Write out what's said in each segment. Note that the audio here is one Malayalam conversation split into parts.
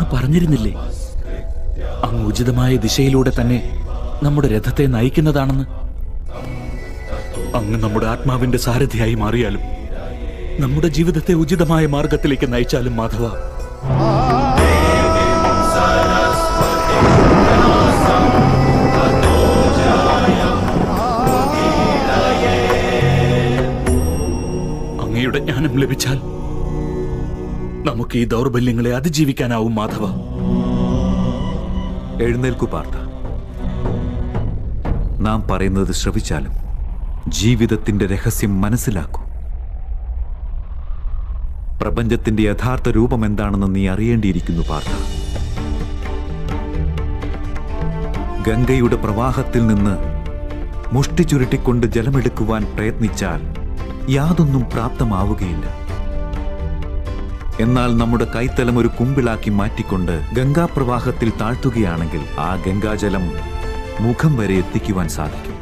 പറഞ്ഞിരുന്നില്ലേ അങ്ങ് ഉചിതമായ ദിശയിലൂടെ തന്നെ നമ്മുടെ രഥത്തെ നയിക്കുന്നതാണെന്ന് അങ്ങ് നമ്മുടെ ആത്മാവിന്റെ സാരഥിയായി മാറിയാലും നമ്മുടെ ജീവിതത്തെ ഉചിതമായ മാർഗത്തിലേക്ക് നയിച്ചാലും മാധവ അങ്ങയുടെ ജ്ഞാനം ലഭിച്ചാൽ നമുക്ക് ഈ ദൗർബല്യങ്ങളെ അതിജീവിക്കാനാവും മാധവ എഴുന്നേൽക്കു പാർത്ഥ നാം പറയുന്നത് ശ്രവിച്ചാലും ജീവിതത്തിന്റെ രഹസ്യം മനസ്സിലാക്കൂ പ്രപഞ്ചത്തിന്റെ യഥാർത്ഥ രൂപം എന്താണെന്ന് നീ അറിയേണ്ടിയിരിക്കുന്നു പാർത്ഥ ഗംഗയുടെ പ്രവാഹത്തിൽ നിന്ന് മുഷ്ടി ചുരുട്ടിക്കൊണ്ട് ജലമെടുക്കുവാൻ പ്രയത്നിച്ചാൽ യാതൊന്നും പ്രാപ്തമാവുകയില്ല എന്നാൽ നമ്മുടെ കൈത്തലം ഒരു കുമ്പിളാക്കി മാറ്റിക്കൊണ്ട് ഗംഗാപ്രവാഹത്തിൽ താഴ്ത്തുകയാണെങ്കിൽ ആ ഗംഗാജലം മുഖം വരെ എത്തിക്കുവാൻ സാധിക്കും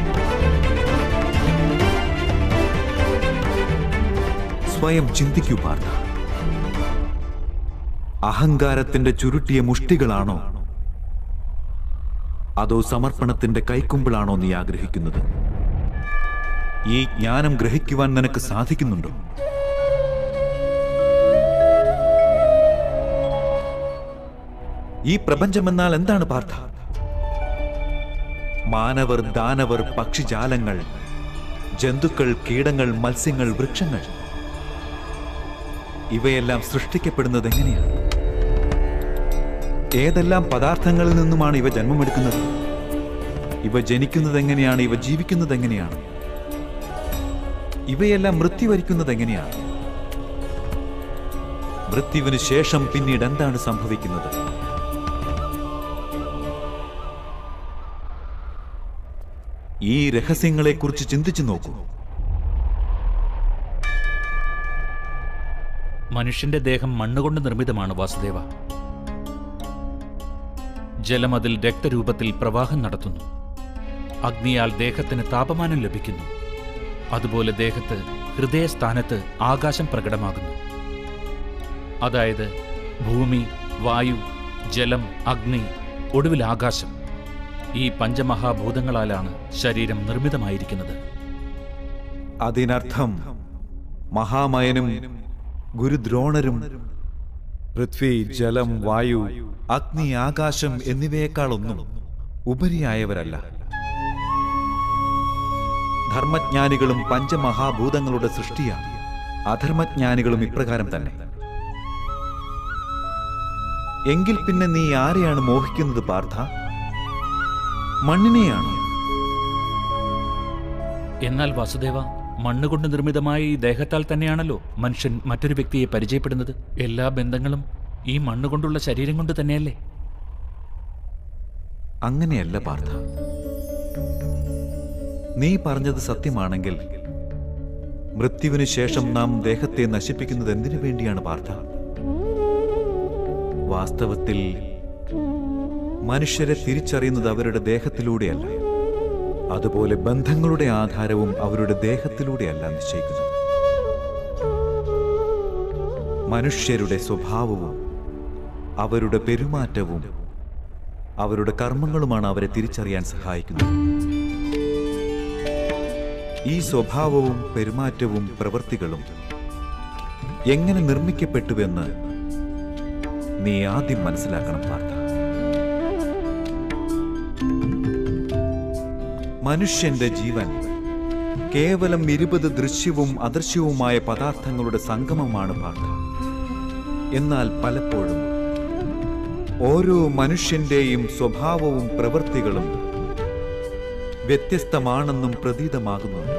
സ്വയം ചിന്തിക്കൂ പാർത്ഥ അഹങ്കാരത്തിന്റെ ചുരുട്ടിയ മുഷ്ടികളാണോ അതോ സമർപ്പണത്തിന്റെ കൈക്കുമ്പിളാണോ നീ ആഗ്രഹിക്കുന്നത് ഈ ജ്ഞാനം ഗ്രഹിക്കുവാൻ നിനക്ക് സാധിക്കുന്നുണ്ടോ ഈ പ്രപഞ്ചമെന്നാൽ എന്താണ് പാർത്ഥ മാനവർ ദാനവർ പക്ഷിജാലങ്ങൾ ജന്തുക്കൾ കീടങ്ങൾ മത്സ്യങ്ങൾ വൃക്ഷങ്ങൾ ഇവയെല്ലാം സൃഷ്ടിക്കപ്പെടുന്നത് എങ്ങനെയാണ് ഏതെല്ലാം പദാർത്ഥങ്ങളിൽ നിന്നുമാണ് ഇവ ജന്മമെടുക്കുന്നത് ഇവ ജനിക്കുന്നത് എങ്ങനെയാണ് ഇവ ജീവിക്കുന്നത് എങ്ങനെയാണ് ഇവയെല്ലാം മൃത്യു വരിക്കുന്നത് എങ്ങനെയാണ് മൃത്യുവിന് ശേഷം പിന്നീട് എന്താണ് സംഭവിക്കുന്നത് ഈ രഹസ്യങ്ങളെക്കുറിച്ച് ചിന്തിച്ചു നോക്കൂ മനുഷ്യന്റെ ദേഹം മണ്ണുകൊണ്ട് നിർമ്മിതമാണ് വാസുദേവ ജലം അതിൽ രക്തരൂപത്തിൽ പ്രവാഹം നടത്തുന്നു അഗ്നിയാൽ ദേഹത്തിന് താപമാനം ലഭിക്കുന്നു അതുപോലെ ദേഹത്ത് ഹൃദയസ്ഥാനത്ത് ആകാശം പ്രകടമാകുന്നു അതായത് ഭൂമി വായു ജലം അഗ്നി ഒടുവിൽ ആകാശം ഈ പഞ്ചമഹാഭൂതങ്ങളാലാണ് ശരീരം നിർമ്മിതമായിരിക്കുന്നത് അതിനർത്ഥം മഹാമയനും ഗുരുദ്രോണരും പൃഥ്വി ജലം വായു അഗ്നി ആകാശം എന്നിവയെക്കാളൊന്നും ഉപരിയായവരല്ല ധർമ്മജ്ഞാനികളും പഞ്ചമഹാഭൂതങ്ങളുടെ സൃഷ്ടിയാണ് അധർമ്മജ്ഞാനികളും ഇപ്രകാരം തന്നെ എങ്കിൽ പിന്നെ നീ ആരെയാണ് മോഹിക്കുന്നത് പാർത്ഥ മണ്ണിനെയാണ് എന്നാൽ വാസുദേവ മണ്ണുകൊണ്ട് നിർമ്മിതമായ ഈ ദേഹത്താൽ തന്നെയാണല്ലോ മനുഷ്യൻ മറ്റൊരു വ്യക്തിയെ പരിചയപ്പെടുന്നത് എല്ലാ ബന്ധങ്ങളും ഈ മണ്ണുകൊണ്ടുള്ള ശരീരം കൊണ്ട് തന്നെയല്ലേ അങ്ങനെയല്ല പാർത്ഥ നീ പറഞ്ഞത് സത്യമാണെങ്കിൽ മൃത്യുവിന് ശേഷം നാം ദേഹത്തെ നശിപ്പിക്കുന്നത് എന്തിനു വേണ്ടിയാണ് പാർത്ഥ വാസ്തവത്തിൽ മനുഷ്യരെ തിരിച്ചറിയുന്നത് അവരുടെ ദേഹത്തിലൂടെയല്ല അതുപോലെ ബന്ധങ്ങളുടെ ആധാരവും അവരുടെ ദേഹത്തിലൂടെയല്ല നിശ്ചയിക്കുന്നത് മനുഷ്യരുടെ സ്വഭാവവും അവരുടെ പെരുമാറ്റവും അവരുടെ കർമ്മങ്ങളുമാണ് അവരെ തിരിച്ചറിയാൻ സഹായിക്കുന്നത് ഈ സ്വഭാവവും പെരുമാറ്റവും പ്രവൃത്തികളും എങ്ങനെ നിർമ്മിക്കപ്പെട്ടുവെന്ന് നീ ആദ്യം മനസ്സിലാക്കണം പാർത്ഥ മനുഷ്യന്റെ ജീവൻ കേവലം ഇരുപത് ദൃശ്യവും അദൃശ്യവുമായ പദാർത്ഥങ്ങളുടെ സംഗമമാണ് പാർത്ഥ എന്നാൽ പലപ്പോഴും ഓരോ മനുഷ്യന്റെയും സ്വഭാവവും പ്രവൃത്തികളും വ്യത്യസ്തമാണെന്നും പ്രതീതമാകുന്നുണ്ട്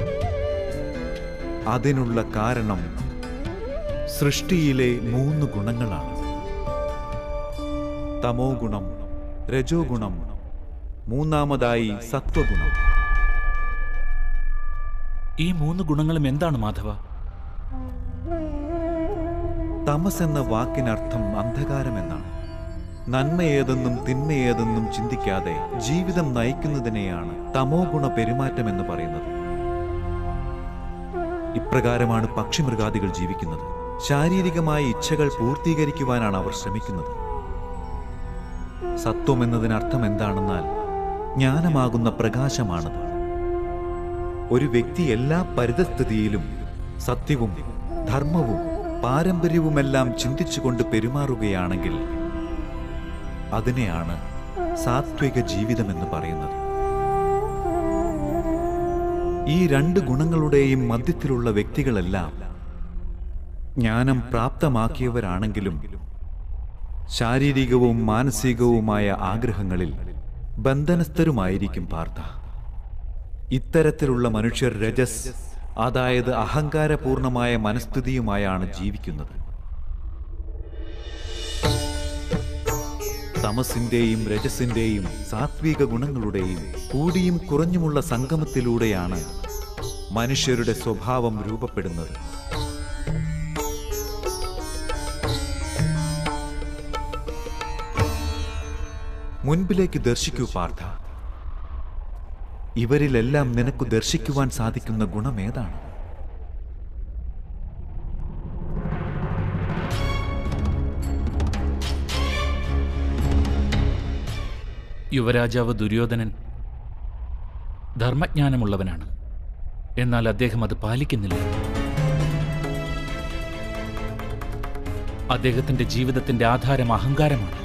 അതിനുള്ള കാരണം സൃഷ്ടിയിലെ മൂന്ന് ഗുണങ്ങളാണ് തമോ ഗുണം രജോ ഗുണം മൂന്നാമതായി സത്വഗുണം ഈ മൂന്ന് ഗുണങ്ങളും എന്താണ് മാധവ തമസ് എന്ന വാക്കിനർത്ഥം അന്ധകാരം എന്നാണ് നന്മ ഏതെന്നും തിന്മ ഏതെന്നും ചിന്തിക്കാതെ ജീവിതം നയിക്കുന്നതിനെയാണ് തമോ ഗുണ പെരുമാറ്റം എന്ന് പറയുന്നത് ഇപ്രകാരമാണ് പക്ഷിമൃഗാദികൾ ജീവിക്കുന്നത് ശാരീരികമായ ഇച്ഛകൾ പൂർത്തീകരിക്കുവാനാണ് അവർ ശ്രമിക്കുന്നത് സത്വം എന്നതിനർത്ഥം എന്താണെന്നാൽ ജ്ഞാനമാകുന്ന പ്രകാശമാണത് ഒരു വ്യക്തി എല്ലാ പരിതസ്ഥിതിയിലും സത്യവും ധർമ്മവും പാരമ്പര്യവുമെല്ലാം ചിന്തിച്ചുകൊണ്ട് പെരുമാറുകയാണെങ്കിൽ അതിനെയാണ് സാത്വിക ജീവിതമെന്ന് പറയുന്നത് ഈ രണ്ട് ഗുണങ്ങളുടെയും മധ്യത്തിലുള്ള വ്യക്തികളെല്ലാം ജ്ഞാനം പ്രാപ്തമാക്കിയവരാണെങ്കിലും ശാരീരികവും മാനസികവുമായ ആഗ്രഹങ്ങളിൽ ബന്ധനസ്ഥരുമായിരിക്കും പാർത്ഥ ഇത്തരത്തിലുള്ള മനുഷ്യർ രജസ് അതായത് അഹങ്കാരപൂർണമായ മനസ്ഥിതിയുമായാണ് ജീവിക്കുന്നത് തമസിന്റെയും രജസിന്റെയും സാത്വിക ഗുണങ്ങളുടെയും കൂടിയും കുറഞ്ഞുമുള്ള സംഗമത്തിലൂടെയാണ് മനുഷ്യരുടെ സ്വഭാവം രൂപപ്പെടുന്നത് മുൻപിലേക്ക് ദർശിക്കൂ പാർത്ഥ ഇവരിലെല്ലാം നിനക്ക് ദർശിക്കുവാൻ സാധിക്കുന്ന ഗുണമേതാണ് യുവരാജാവ് ദുര്യോധനൻ ധർമ്മജ്ഞാനമുള്ളവനാണ് എന്നാൽ അദ്ദേഹം അത് പാലിക്കുന്നില്ല അദ്ദേഹത്തിന്റെ ജീവിതത്തിന്റെ ആധാരം അഹങ്കാരമാണ്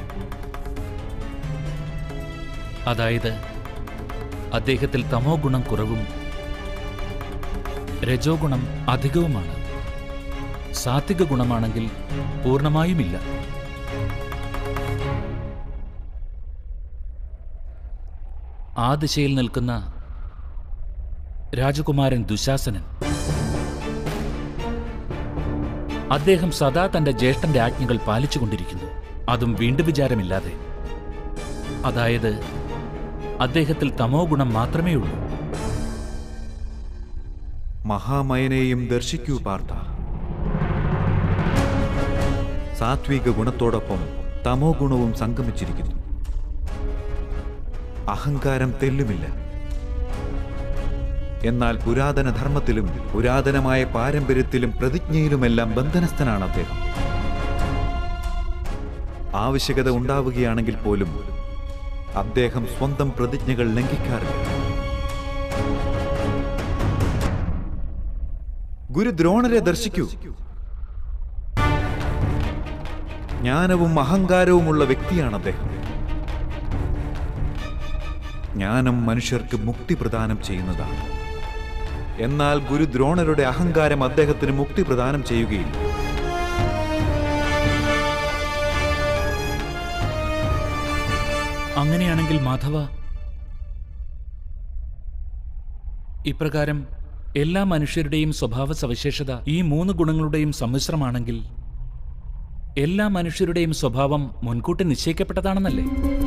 അതായത് അദ്ദേഹത്തിൽ തമോ ഗുണം കുറവും രജോ ഗുണം അധികവുമാണ് സാത്വിക ഗുണമാണെങ്കിൽ പൂർണ്ണമായുമില്ല ആ ദിശയിൽ നിൽക്കുന്ന രാജകുമാരൻ ദുശാസനൻ അദ്ദേഹം സദാ തന്റെ ജ്യേഷ്ഠന്റെ ആജ്ഞകൾ പാലിച്ചുകൊണ്ടിരിക്കുന്നു അതും വീണ്ടും വിചാരമില്ലാതെ അതായത് അദ്ദേഹത്തിൽ തമോ ഗുണം മാത്രമേ ഉള്ളൂ മഹാമയനെയും ദർശിക്കൂ പാർത്ഥ സാത്വിക ഗുണത്തോടൊപ്പം തമോ ഗുണവും സംഗമിച്ചിരിക്കുന്നു അഹങ്കാരം തെല്ലുമില്ല എന്നാൽ പുരാതന ധർമ്മത്തിലും പുരാതനമായ പാരമ്പര്യത്തിലും പ്രതിജ്ഞയിലുമെല്ലാം ബന്ധനസ്ഥനാണ് അദ്ദേഹം ആവശ്യകത ഉണ്ടാവുകയാണെങ്കിൽ പോലും അദ്ദേഹം സ്വന്തം പ്രതിജ്ഞകൾ ലംഘിക്കാറില്ല ഗുരു ദ്രോണരെ ദർശിക്കൂ ജ്ഞാനവും അഹങ്കാരവുമുള്ള വ്യക്തിയാണ് അദ്ദേഹം ജ്ഞാനം മനുഷ്യർക്ക് മുക്തി പ്രദാനം ചെയ്യുന്നതാണ് എന്നാൽ ഗുരു ദ്രോണരുടെ അഹങ്കാരം അദ്ദേഹത്തിന് മുക്തി പ്രദാനം ചെയ്യുകയില്ല അങ്ങനെയാണെങ്കിൽ മാധവ ഇപ്രകാരം എല്ലാ മനുഷ്യരുടെയും സ്വഭാവ സവിശേഷത ഈ മൂന്ന് ഗുണങ്ങളുടെയും സമ്മിശ്രമാണെങ്കിൽ എല്ലാ മനുഷ്യരുടെയും സ്വഭാവം മുൻകൂട്ടി നിശ്ചയിക്കപ്പെട്ടതാണെന്നല്ലേ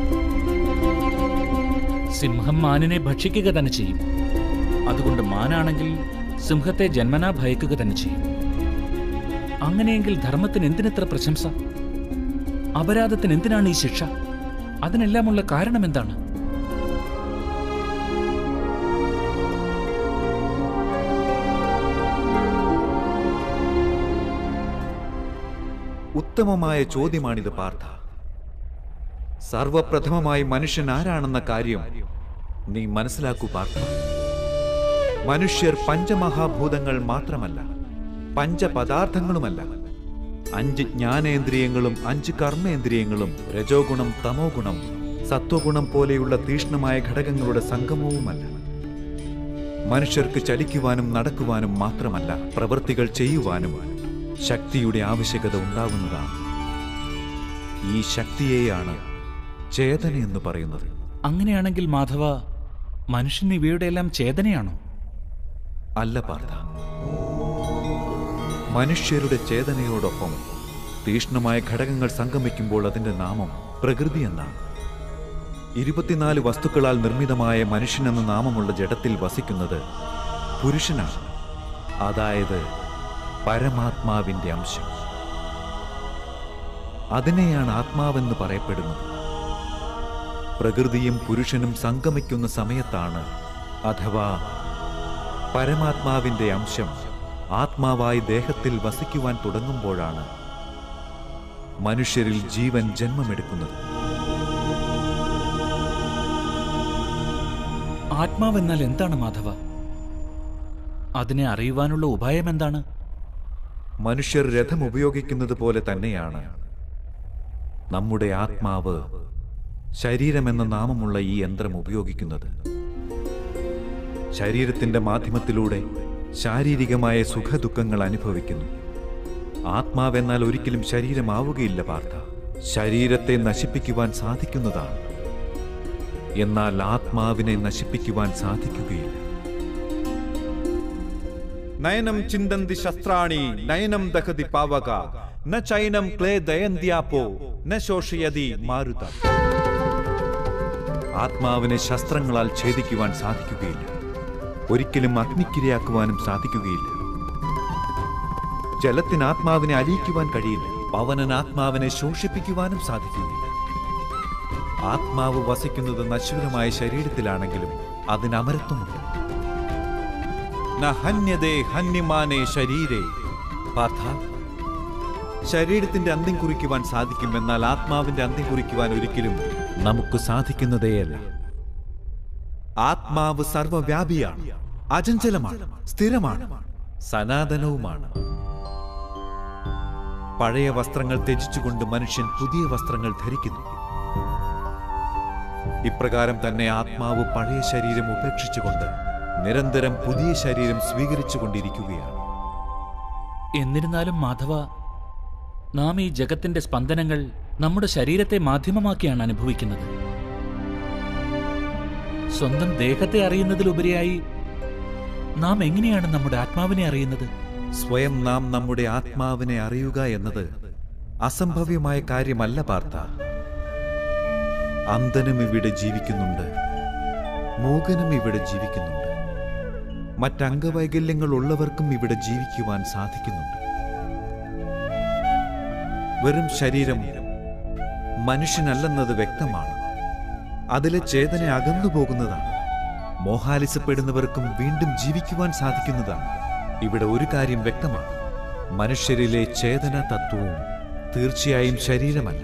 സിംഹം മാനിനെ ഭക്ഷിക്കുക തന്നെ ചെയ്യും അതുകൊണ്ട് മാനാണെങ്കിൽ സിംഹത്തെ ജന്മനാ ഭയക്കുക തന്നെ ചെയ്യും അങ്ങനെയെങ്കിൽ ധർമ്മത്തിന് എന്തിനെത്ര പ്രശംസ അപരാധത്തിന് എന്തിനാണ് ഈ ശിക്ഷ അതിനെല്ലാമുള്ള കാരണം എന്താണ് ഉത്തമമായ ചോദ്യമാണിത് പാർത്ഥ സർവപ്രഥമമായി മനുഷ്യൻ ആരാണെന്ന കാര്യം നീ മനസ്സിലാക്കൂ പാർത്ഥ മനുഷ്യർ പഞ്ചമഹാഭൂതങ്ങൾ മാത്രമല്ല പഞ്ചപദാർത്ഥങ്ങളുമല്ല അഞ്ച് ജ്ഞാനേന്ദ്രിയങ്ങളും അഞ്ച് കർമ്മേന്ദ്രിയങ്ങളും രജോ ഗുണം തമോ ഗുണം സത്വഗുണം പോലെയുള്ള തീഷ്ണമായ ഘടകങ്ങളുടെ സംഗമവുമല്ല മനുഷ്യർക്ക് ചലിക്കുവാനും നടക്കുവാനും മാത്രമല്ല പ്രവൃത്തികൾ ചെയ്യുവാനും ശക്തിയുടെ ആവശ്യകത ഉണ്ടാകുന്നതാണ് ഈ ശക്തിയെയാണ് ചേതന എന്ന് പറയുന്നത് അങ്ങനെയാണെങ്കിൽ മാധവ മനുഷ്യൻ ഇവയുടെയെല്ലാം ചേതനയാണോ അല്ല പാർത്ഥ മനുഷ്യരുടെ ചേതനയോടൊപ്പം തീഷ്ണമായ ഘടകങ്ങൾ സംഗമിക്കുമ്പോൾ അതിന്റെ നാമം പ്രകൃതി എന്നാണ് ഇരുപത്തിനാല് വസ്തുക്കളാൽ നിർമ്മിതമായ മനുഷ്യൻ എന്ന നാമമുള്ള ജഡത്തിൽ വസിക്കുന്നത് പുരുഷനാണ് അതായത് പരമാത്മാവിന്റെ അംശം അതിനെയാണ് ആത്മാവെന്ന് പറയപ്പെടുന്നത് പ്രകൃതിയും പുരുഷനും സംഗമിക്കുന്ന സമയത്താണ് അഥവാ പരമാത്മാവിന്റെ അംശം ആത്മാവായി ദേഹത്തിൽ വസിക്കുവാൻ തുടങ്ങുമ്പോഴാണ് മനുഷ്യരിൽ ജീവൻ ജന്മമെടുക്കുന്നത് ആത്മാവെന്നാൽ എന്താണ് മാധവ അതിനെ അറിയുവാനുള്ള ഉപായം എന്താണ് മനുഷ്യർ രഥം ഉപയോഗിക്കുന്നത് പോലെ തന്നെയാണ് നമ്മുടെ ആത്മാവ് ശരീരമെന്ന നാമമുള്ള ഈ യന്ത്രം ഉപയോഗിക്കുന്നത് ശരീരത്തിന്റെ മാധ്യമത്തിലൂടെ ശാരീരികമായ സുഖദുഃഖങ്ങൾ അനുഭവിക്കുന്നു ആത്മാവെന്നാൽ ഒരിക്കലും ശരീരമാവുകയില്ല പാർത്ഥ ശരീരത്തെ നശിപ്പിക്കുവാൻ സാധിക്കുന്നതാണ് എന്നാൽ ആത്മാവിനെ നശിപ്പിക്കുവാൻ സാധിക്കുകയില്ല നയനം ചിന്തന്തി ശസ്ത്രാണി നയനം ദഹതി പാവക ന ചൈനം ക്ലേ ദയന്ത്യാപോ ന ശോഷയതി മാരുത ആത്മാവിനെ ശസ്ത്രങ്ങളാൽ ഛേദിക്കുവാൻ സാധിക്കുകയില്ല ഒരിക്കലും അഗ്നിക്കിരയാക്കുവാനും സാധിക്കുകയില്ല ജലത്തിന് ആത്മാവിനെ അലിയിക്കുവാൻ കഴിയില്ല പവനൻ ആത്മാവിനെ ശോഷിപ്പിക്കുവാനും സാധിക്കുകയില്ല ആത്മാവ് വസിക്കുന്നത് നശ്വരമായ ശരീരത്തിലാണെങ്കിലും അതിന് അമരത്വമുണ്ട് ന ഹന്യതേ ഹന്യമാനേ ശരീരേ പാർത്ഥ ശരീരത്തിന്റെ അന്ത്യം കുറിക്കുവാൻ സാധിക്കും എന്നാൽ ആത്മാവിന്റെ അന്ത്യം കുറിക്കുവാൻ ഒരിക്കലും നമുക്ക് സാധിക്കുന്നതേയല്ല ആത്മാവ് സർവവ്യാപിയാണ് അചഞ്ചലമാണ് സ്ഥിരമാണ് സനാതനവുമാണ് പഴയ വസ്ത്രങ്ങൾ ത്യജിച്ചുകൊണ്ട് മനുഷ്യൻ പുതിയ വസ്ത്രങ്ങൾ ധരിക്കുന്നു ഇപ്രകാരം തന്നെ ആത്മാവ് പഴയ ശരീരം ഉപേക്ഷിച്ചുകൊണ്ട് നിരന്തരം പുതിയ ശരീരം സ്വീകരിച്ചുകൊണ്ടിരിക്കുകയാണ് എന്നിരുന്നാലും മാധവ നാം ഈ ജഗത്തിന്റെ സ്പന്ദനങ്ങൾ നമ്മുടെ ശരീരത്തെ മാധ്യമമാക്കിയാണ് അനുഭവിക്കുന്നത് സ്വന്തം ദേഹത്തെ അറിയുന്നതിലുപരിയായി നാം എങ്ങനെയാണ് നമ്മുടെ ആത്മാവിനെ അറിയുന്നത് സ്വയം നാം നമ്മുടെ ആത്മാവിനെ അറിയുക എന്നത് അസംഭവ്യമായ കാര്യമല്ല പാർത്ത അന്ധനും ഇവിടെ ജീവിക്കുന്നുണ്ട് മൂകനും ഇവിടെ ജീവിക്കുന്നുണ്ട് മറ്റംഗവൈകല്യങ്ങൾ ഉള്ളവർക്കും ഇവിടെ ജീവിക്കുവാൻ സാധിക്കുന്നുണ്ട് വെറും ശരീരം മനുഷ്യനല്ലെന്നത് വ്യക്തമാണ് അതിലെ ചേതന അകന്നു പോകുന്നതാണ് മോഹാലിസപ്പെടുന്നവർക്കും വീണ്ടും ജീവിക്കുവാൻ സാധിക്കുന്നതാണ് ഇവിടെ ഒരു കാര്യം വ്യക്തമാണ് മനുഷ്യരിലെ ചേതന തത്വവും തീർച്ചയായും ശരീരമല്ല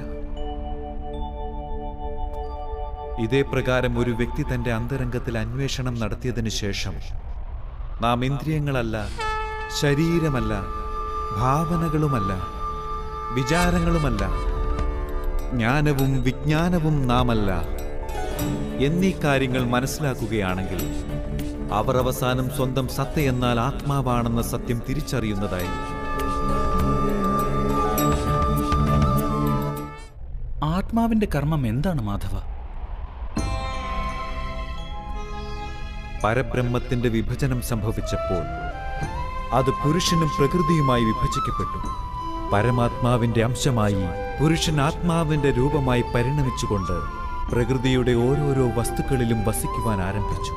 ഇതേ പ്രകാരം ഒരു വ്യക്തി തന്റെ അന്തരംഗത്തിൽ അന്വേഷണം നടത്തിയതിനു ശേഷം നാം ഇന്ദ്രിയങ്ങളല്ല ശരീരമല്ല ഭാവനകളുമല്ല വിചാരങ്ങളുമല്ല ജ്ഞാനവും വിജ്ഞാനവും നാമല്ല എന്നീ കാര്യങ്ങൾ മനസ്സിലാക്കുകയാണെങ്കിൽ അവർ അവസാനം സ്വന്തം സത്ത എന്നാൽ ആത്മാവാണെന്ന സത്യം തിരിച്ചറിയുന്നതായി ആത്മാവിന്റെ കർമ്മം എന്താണ് മാധവ പരബ്രഹ്മത്തിന്റെ വിഭജനം സംഭവിച്ചപ്പോൾ അത് പുരുഷനും പ്രകൃതിയുമായി വിഭജിക്കപ്പെട്ടു പരമാത്മാവിന്റെ അംശമായി പുരുഷൻ ആത്മാവിന്റെ രൂപമായി പരിണമിച്ചുകൊണ്ട് പ്രകൃതിയുടെ ഓരോരോ വസ്തുക്കളിലും വസിക്കുവാൻ ആരംഭിച്ചു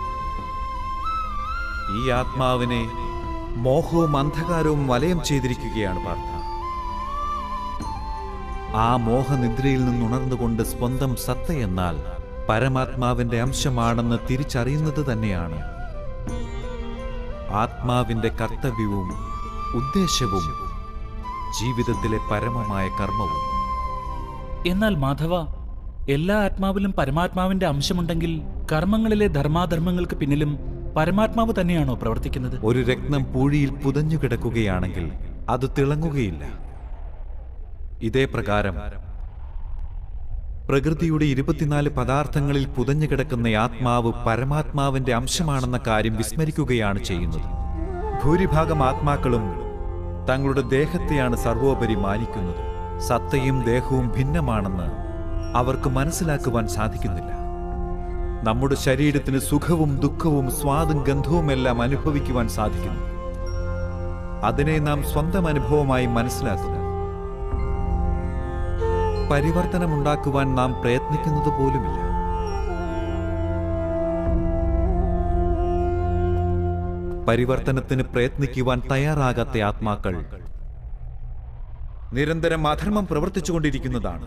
ഈ ആത്മാവിനെ മോഹവും അന്ധകാരവും വലയം ചെയ്തിരിക്കുകയാണ് പാർത്ഥ ആ മോഹനിദ്രയിൽ നിന്നുണർന്നുകൊണ്ട് സ്വന്തം സത്ത എന്നാൽ പരമാത്മാവിന്റെ അംശമാണെന്ന് തിരിച്ചറിയുന്നത് തന്നെയാണ് ആത്മാവിന്റെ കർത്തവ്യവും ഉദ്ദേശവും ജീവിതത്തിലെ പരമമായ കർമ്മവും എന്നാൽ മാധവ എല്ലാ ആത്മാവിലും പരമാത്മാവിന്റെ അംശമുണ്ടെങ്കിൽ കർമ്മങ്ങളിലെ ധർമാധർമ്മങ്ങൾക്ക് പിന്നിലും പരമാത്മാവ് തന്നെയാണോ പ്രവർത്തിക്കുന്നത് ഒരു രത്നം പൂഴിയിൽ പുതഞ്ഞു കിടക്കുകയാണെങ്കിൽ അത് തിളങ്ങുകയില്ല ഇതേ പ്രകാരം പ്രകൃതിയുടെ ഇരുപത്തിനാല് പദാർത്ഥങ്ങളിൽ പുതഞ്ഞു കിടക്കുന്ന ആത്മാവ് പരമാത്മാവിന്റെ അംശമാണെന്ന കാര്യം വിസ്മരിക്കുകയാണ് ചെയ്യുന്നത് ഭൂരിഭാഗം ആത്മാക്കളും തങ്ങളുടെ ദേഹത്തെയാണ് സർവോപരി മാനിക്കുന്നത് സത്തയും ദേഹവും ഭിന്നമാണെന്ന് അവർക്ക് മനസ്സിലാക്കുവാൻ സാധിക്കുന്നില്ല നമ്മുടെ ശരീരത്തിന് സുഖവും ദുഃഖവും സ്വാദും ഗന്ധവുമെല്ലാം അനുഭവിക്കുവാൻ സാധിക്കുന്നു അതിനെ നാം സ്വന്തം അനുഭവമായി മനസ്സിലാക്കുന്നു പരിവർത്തനമുണ്ടാക്കുവാൻ നാം പ്രയത്നിക്കുന്നത് പോലുമില്ല പരിവർത്തനത്തിന് പ്രയത്നിക്കുവാൻ തയ്യാറാകാത്ത ആത്മാക്കൾ നിരന്തരം അധർമ്മം പ്രവർത്തിച്ചുകൊണ്ടിരിക്കുന്നതാണ്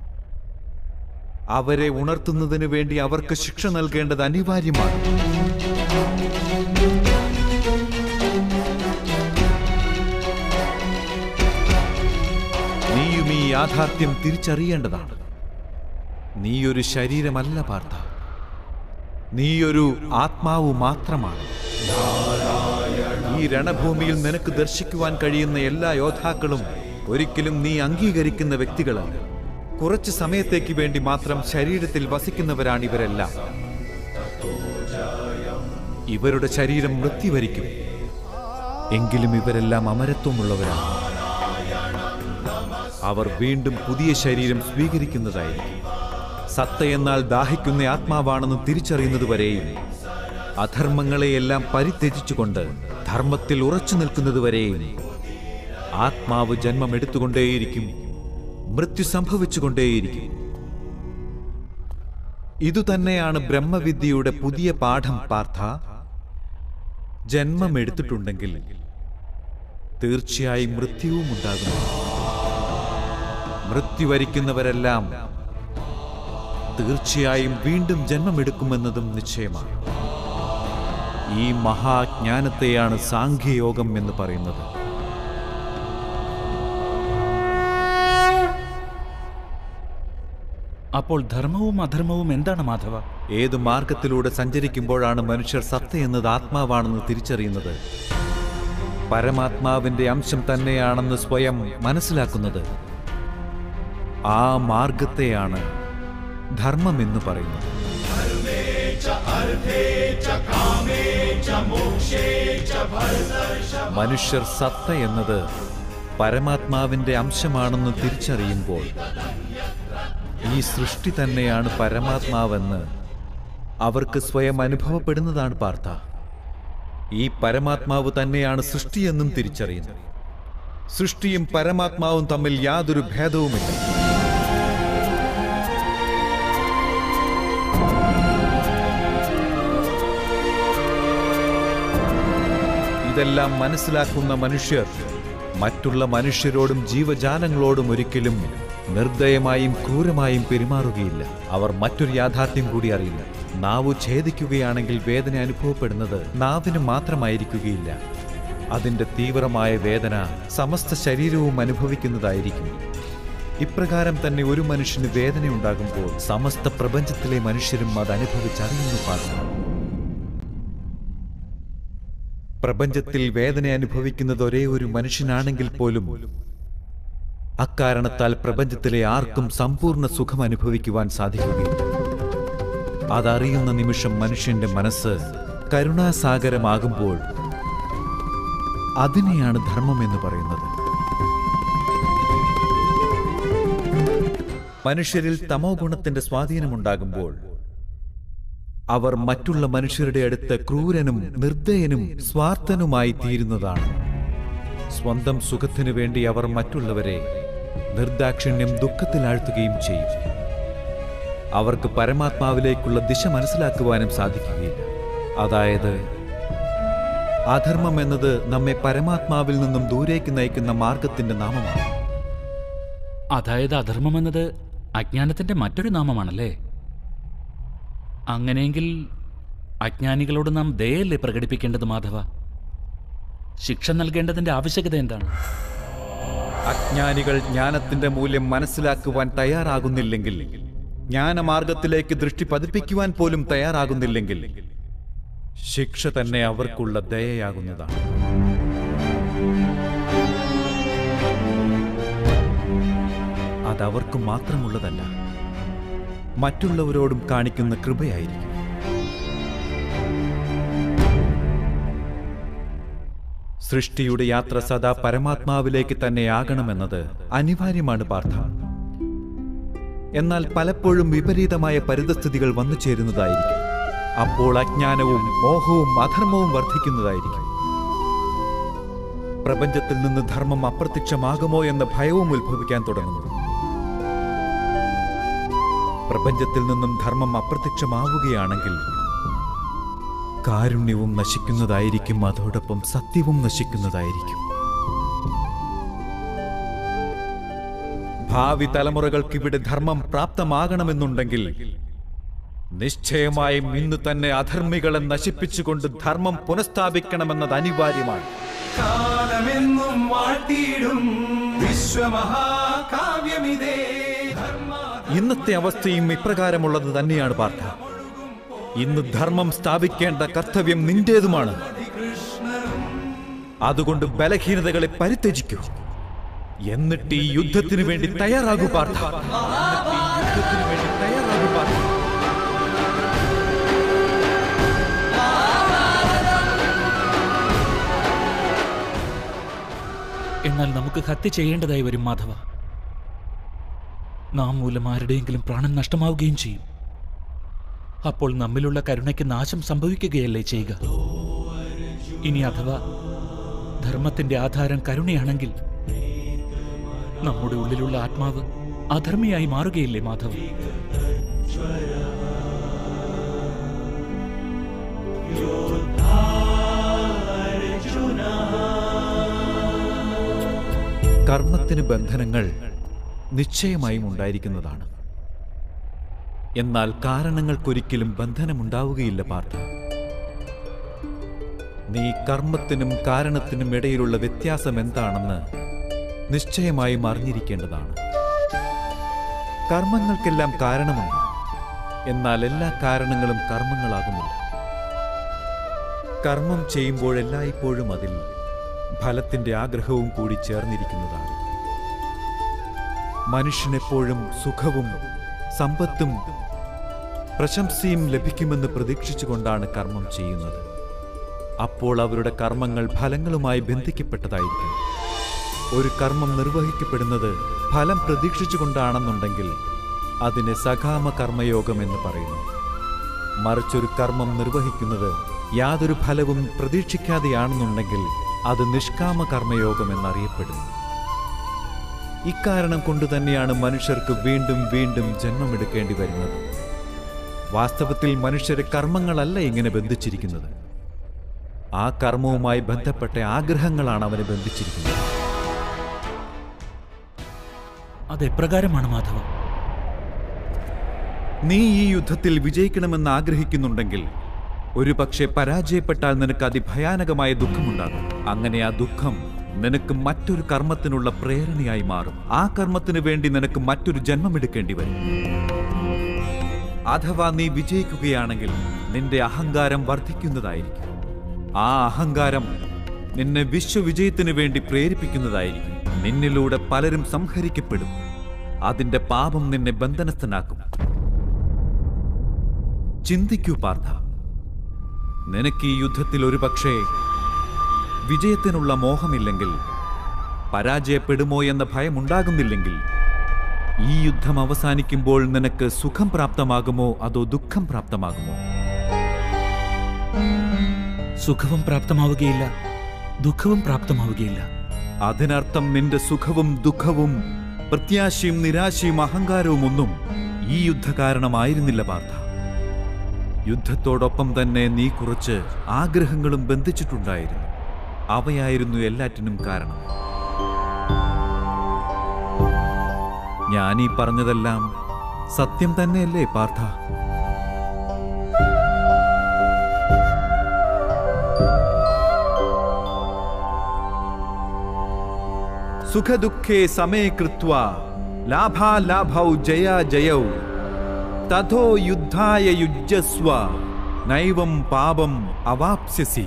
അവരെ ഉണർത്തുന്നതിന് വേണ്ടി അവർക്ക് ശിക്ഷ നൽകേണ്ടത് അനിവാര്യമാണ് നീയും ഈ യാഥാർത്ഥ്യം തിരിച്ചറിയേണ്ടതാണ് നീയൊരു ശരീരമല്ല പാർത്ഥ നീയൊരു ആത്മാവ് മാത്രമാണ് ഈ രണഭൂമിയിൽ നിനക്ക് ദർശിക്കുവാൻ കഴിയുന്ന എല്ലാ യോദ്ധാക്കളും ഒരിക്കലും നീ അംഗീകരിക്കുന്ന വ്യക്തികളല്ല കുറച്ച് സമയത്തേക്ക് വേണ്ടി മാത്രം ശരീരത്തിൽ വസിക്കുന്നവരാണ് ഇവരെല്ലാം ഇവരുടെ ശരീരം മൃത്യുവരിക്കും എങ്കിലും ഇവരെല്ലാം അമരത്വമുള്ളവരാണ് അവർ വീണ്ടും പുതിയ ശരീരം സ്വീകരിക്കുന്നതായിരിക്കും സത്ത എന്നാൽ ദാഹിക്കുന്ന ആത്മാവാണെന്ന് തിരിച്ചറിയുന്നതുവരെയും അധർമ്മങ്ങളെയെല്ലാം പരിത്യജിച്ചുകൊണ്ട് ധർമ്മത്തിൽ ഉറച്ചു നിൽക്കുന്നതുവരെയും ആത്മാവ് ജന്മം എടുത്തുകൊണ്ടേയിരിക്കും മൃത്യു സംഭവിച്ചുകൊണ്ടേയിരിക്കും ഇതുതന്നെയാണ് ബ്രഹ്മവിദ്യയുടെ പുതിയ പാഠം പാർത്ഥ ജന്മം എടുത്തിട്ടുണ്ടെങ്കിൽ തീർച്ചയായും മൃത്യുവും ഉണ്ടാകുന്നു മൃത്യു വരിക്കുന്നവരെല്ലാം തീർച്ചയായും വീണ്ടും ജന്മമെടുക്കുമെന്നതും നിശ്ചയമാണ് ഈ മഹാജ്ഞാനത്തെയാണ് സാഖ്യയോഗം എന്ന് പറയുന്നത് അപ്പോൾ ധർമ്മവും അധർമ്മവും എന്താണ് മാധവ ഏത് മാർഗത്തിലൂടെ സഞ്ചരിക്കുമ്പോഴാണ് മനുഷ്യർ സത്ത എന്നത് ആത്മാവാണെന്ന് തിരിച്ചറിയുന്നത് പരമാത്മാവിന്റെ അംശം തന്നെയാണെന്ന് സ്വയം മനസ്സിലാക്കുന്നത് ആ മാർഗത്തെയാണ് ധർമ്മം എന്ന് പറയുന്നത് മനുഷ്യർ സത്ത എന്നത് പരമാത്മാവിന്റെ അംശമാണെന്ന് തിരിച്ചറിയുമ്പോൾ ഈ സൃഷ്ടി തന്നെയാണ് പരമാത്മാവെന്ന് അവർക്ക് സ്വയം അനുഭവപ്പെടുന്നതാണ് പാർത്ഥ ഈ പരമാത്മാവ് തന്നെയാണ് സൃഷ്ടിയെന്നും തിരിച്ചറിയുന്നു സൃഷ്ടിയും പരമാത്മാവും തമ്മിൽ യാതൊരു ഭേദവുമില്ല ഇതെല്ലാം മനസ്സിലാക്കുന്ന മനുഷ്യർ മറ്റുള്ള മനുഷ്യരോടും ജീവജാലങ്ങളോടും ഒരിക്കലും നിർദ്ദയമായും ക്രൂരമായും പെരുമാറുകയില്ല അവർ മറ്റൊരു യാഥാർത്ഥ്യം കൂടി അറിയില്ല നാവ് ഛേദിക്കുകയാണെങ്കിൽ വേദന അനുഭവപ്പെടുന്നത് നാവിന് മാത്രമായിരിക്കുകയില്ല അതിന്റെ തീവ്രമായ വേദന സമസ്ത ശരീരവും അനുഭവിക്കുന്നതായിരിക്കും ഇപ്രകാരം തന്നെ ഒരു മനുഷ്യന് വേദനയുണ്ടാകുമ്പോൾ സമസ്ത പ്രപഞ്ചത്തിലെ മനുഷ്യരും അത് അനുഭവിച്ചറിയുന്നു പാർക്കണം പ്രപഞ്ചത്തിൽ വേദന അനുഭവിക്കുന്നത് ഒരേ ഒരു മനുഷ്യനാണെങ്കിൽ പോലും അക്കാരണത്താൽ പ്രപഞ്ചത്തിലെ ആർക്കും സമ്പൂർണ്ണ സുഖം അനുഭവിക്കുവാൻ സാധിക്കുകയില്ല അതറിയുന്ന നിമിഷം മനുഷ്യന്റെ മനസ്സ് കരുണാസാഗരമാകുമ്പോൾ അതിനെയാണ് ധർമ്മം എന്ന് പറയുന്നത് മനുഷ്യരിൽ തമോ ഗുണത്തിന്റെ സ്വാധീനമുണ്ടാകുമ്പോൾ അവർ മറ്റുള്ള മനുഷ്യരുടെ അടുത്ത് ക്രൂരനും നിർദ്ദയനും സ്വാർത്ഥനുമായി തീരുന്നതാണ് സ്വന്തം സുഖത്തിനു വേണ്ടി അവർ മറ്റുള്ളവരെ നിർദാക്ഷിണ്യം ദുഃഖത്തിലാഴ്ത്തുകയും ചെയ്യും അവർക്ക് പരമാത്മാവിലേക്കുള്ള ദിശ മനസ്സിലാക്കുവാനും സാധിക്കുകയില്ല അതായത് അധർമ്മം എന്നത് നമ്മെ പരമാത്മാവിൽ നിന്നും ദൂരേക്ക് നയിക്കുന്ന മാർഗത്തിന്റെ നാമമാണ് അതായത് അധർമ്മം എന്നത് അജ്ഞാനത്തിന്റെ മറ്റൊരു നാമമാണല്ലേ അങ്ങനെയെങ്കിൽ അജ്ഞാനികളോട് നാം ദയല്ലേ പ്രകടിപ്പിക്കേണ്ടത് മാധവ ശിക്ഷ നൽകേണ്ടതിന്റെ ആവശ്യകത എന്താണ് അജ്ഞാനികൾ ജ്ഞാനത്തിന്റെ മൂല്യം മനസ്സിലാക്കുവാൻ തയ്യാറാകുന്നില്ലെങ്കിൽ ജ്ഞാനമാർഗത്തിലേക്ക് ദൃഷ്ടി പതിപ്പിക്കുവാൻ പോലും തയ്യാറാകുന്നില്ലെങ്കിൽ ശിക്ഷ തന്നെ അവർക്കുള്ള ദയയാകുന്നതാണ് അതവർക്ക് മാത്രമുള്ളതല്ല മറ്റുള്ളവരോടും കാണിക്കുന്ന കൃപയായിരിക്കും സൃഷ്ടിയുടെ യാത്ര സദാ പരമാത്മാവിലേക്ക് തന്നെ ആകണമെന്നത് അനിവാര്യമാണ് പാർത്ഥ എന്നാൽ പലപ്പോഴും വിപരീതമായ പരിതസ്ഥിതികൾ വന്നു ചേരുന്നതായിരിക്കും അപ്പോൾ അജ്ഞാനവും മോഹവും അധർമ്മവും വർദ്ധിക്കുന്നതായിരിക്കും പ്രപഞ്ചത്തിൽ നിന്ന് ധർമ്മം അപ്രത്യക്ഷമാകുമോ എന്ന ഭയവും ഉത്ഭവിക്കാൻ തുടങ്ങുന്നു പ്രപഞ്ചത്തിൽ നിന്നും ധർമ്മം അപ്രത്യക്ഷമാവുകയാണെങ്കിൽ കാരുണ്യവും നശിക്കുന്നതായിരിക്കും അതോടൊപ്പം സത്യവും നശിക്കുന്നതായിരിക്കും ഭാവി തലമുറകൾക്ക് ഇവിടെ ധർമ്മം പ്രാപ്തമാകണമെന്നുണ്ടെങ്കിൽ നിശ്ചയമായും ഇന്ന് തന്നെ അധർമ്മികളെ നശിപ്പിച്ചുകൊണ്ട് ധർമ്മം പുനഃസ്ഥാപിക്കണമെന്നത് അനിവാര്യമാണ് കാലമെന്നും വാഴ്ത്തിയിടും വിശ്വമഹാകാവ്യമിതേ ധർമ്മ ഇന്നത്തെ അവസ്ഥയും ഇപ്രകാരമുള്ളത് തന്നെയാണ് പാർത്ഥ ഇന്ന് ധർമ്മം സ്ഥാപിക്കേണ്ട കർത്തവ്യം നിന്റേതുമാണ് അതുകൊണ്ട് ബലഹീനതകളെ പരിത്യജിക്കൂ എന്നിട്ട് ഈ യുദ്ധത്തിന് വേണ്ടി തയ്യാറാകൂ പാർത്ഥ എന്നിട്ട് ഈ യുദ്ധത്തിന് വേണ്ടി തയ്യാറാകൂ പാർത്ഥ എന്നാൽ നമുക്ക് ഹത്യ ചെയ്യേണ്ടതായി വരും മാധവ നാം മൂലം ആരുടെയെങ്കിലും പ്രാണൻ നഷ്ടമാവുകയും ചെയ്യും അപ്പോൾ നമ്മിലുള്ള കരുണയ്ക്ക് നാശം സംഭവിക്കുകയല്ലേ ചെയ്യുക ഇനി അഥവാ ധർമ്മത്തിന്റെ ആധാരം കരുണയാണെങ്കിൽ നമ്മുടെ ഉള്ളിലുള്ള ആത്മാവ് അധർമ്മിയായി മാറുകയില്ലേ മാധവ കർമ്മത്തിന് ബന്ധനങ്ങൾ നിശ്ചയമായും ഉണ്ടായിരിക്കുന്നതാണ് എന്നാൽ കാരണങ്ങൾക്കൊരിക്കലും ബന്ധനമുണ്ടാവുകയില്ല പാർത്ഥ നീ കർമ്മത്തിനും കാരണത്തിനും ഇടയിലുള്ള വ്യത്യാസം എന്താണെന്ന് നിശ്ചയമായും അറിഞ്ഞിരിക്കേണ്ടതാണ് കർമ്മങ്ങൾക്കെല്ലാം കാരണമുണ്ട് എന്നാൽ എല്ലാ കാരണങ്ങളും കർമ്മങ്ങളാകുന്നില്ല കർമ്മം ചെയ്യുമ്പോഴെല്ലായ്പ്പോഴും അതിൽ ഫലത്തിന്റെ ആഗ്രഹവും കൂടി ചേർന്നിരിക്കുന്നതാണ് മനുഷ്യനെപ്പോഴും സുഖവും സമ്പത്തും പ്രശംസയും ലഭിക്കുമെന്ന് പ്രതീക്ഷിച്ചുകൊണ്ടാണ് കർമ്മം ചെയ്യുന്നത് അപ്പോൾ അവരുടെ കർമ്മങ്ങൾ ഫലങ്ങളുമായി ബന്ധിക്കപ്പെട്ടതായിരിക്കും ഒരു കർമ്മം നിർവഹിക്കപ്പെടുന്നത് ഫലം പ്രതീക്ഷിച്ചുകൊണ്ടാണെന്നുണ്ടെങ്കിൽ അതിനെ സകാമ കർമ്മയോഗം എന്ന് പറയുന്നു മറിച്ചൊരു കർമ്മം നിർവഹിക്കുന്നത് യാതൊരു ഫലവും പ്രതീക്ഷിക്കാതെയാണെന്നുണ്ടെങ്കിൽ അത് നിഷ്കാമ കർമ്മയോഗം എന്നറിയപ്പെടുന്നു ഇക്കാരണം കൊണ്ട് തന്നെയാണ് മനുഷ്യർക്ക് വീണ്ടും വീണ്ടും ജന്മമെടുക്കേണ്ടി വരുന്നത് വാസ്തവത്തിൽ മനുഷ്യരെ കർമ്മങ്ങളല്ല ഇങ്ങനെ ബന്ധിച്ചിരിക്കുന്നത് ആ കർമ്മവുമായി ബന്ധപ്പെട്ട ആഗ്രഹങ്ങളാണ് അവനെ ബന്ധിച്ചിരിക്കുന്നത് അതെപ്രകാരമാണ് മാധവ നീ ഈ യുദ്ധത്തിൽ വിജയിക്കണമെന്ന് ആഗ്രഹിക്കുന്നുണ്ടെങ്കിൽ ഒരു പക്ഷേ പരാജയപ്പെട്ടാൽ നിനക്ക് അതിഭയാനകമായ ദുഃഖമുണ്ടാകും അങ്ങനെ ആ ദുഃഖം നിനക്ക് മറ്റൊരു കർമ്മത്തിനുള്ള പ്രേരണയായി മാറും ആ കർമ്മത്തിന് വേണ്ടി നിനക്ക് മറ്റൊരു ജന്മമെടുക്കേണ്ടി വരും അഥവാ നീ വിജയിക്കുകയാണെങ്കിൽ നിന്റെ അഹങ്കാരം വർദ്ധിക്കുന്നതായിരിക്കും ആ അഹങ്കാരം നിന്നെ വിശ്വവിജയത്തിന് വേണ്ടി പ്രേരിപ്പിക്കുന്നതായിരിക്കും നിന്നിലൂടെ പലരും സംഹരിക്കപ്പെടും അതിന്റെ പാപം നിന്നെ ബന്ധനസ്ഥനാക്കും ചിന്തിക്കൂ പാർത്ഥ നിനക്ക് ഈ യുദ്ധത്തിൽ ഒരു പക്ഷേ വിജയത്തിനുള്ള മോഹമില്ലെങ്കിൽ പരാജയപ്പെടുമോ എന്ന ഭയമുണ്ടാകുന്നില്ലെങ്കിൽ ഈ യുദ്ധം അവസാനിക്കുമ്പോൾ നിനക്ക് സുഖം പ്രാപ്തമാകുമോ അതോ ദുഃഖം പ്രാപ്തമാകുമോ സുഖവും പ്രാപ്തമാവുകയില്ല ദുഃഖവും പ്രാപ്തമാവുകയില്ല അതിനർത്ഥം നിന്റെ സുഖവും ദുഃഖവും പ്രത്യാശയും നിരാശയും അഹങ്കാരവും ഒന്നും ഈ യുദ്ധകാരണമായിരുന്നില്ല പാർത്ഥ യുദ്ധത്തോടൊപ്പം തന്നെ നീ കുറച്ച് ആഗ്രഹങ്ങളും ബന്ധിച്ചിട്ടുണ്ടായിരുന്നു അവയായിരുന്നു എല്ലാറ്റിനും കാരണം ഞാൻ ഈ പറഞ്ഞതെല്ലാം സത്യം തന്നെയല്ലേ പാർത്ഥ സുഖദുഃഖേ സമേ കൃത്വ ലാഭാലാഭൗ ജയ ജയൗ തഥോ യുദ്ധായ യുജ്യസ്വ നൈവം പാപം അവാപ്സ്യസി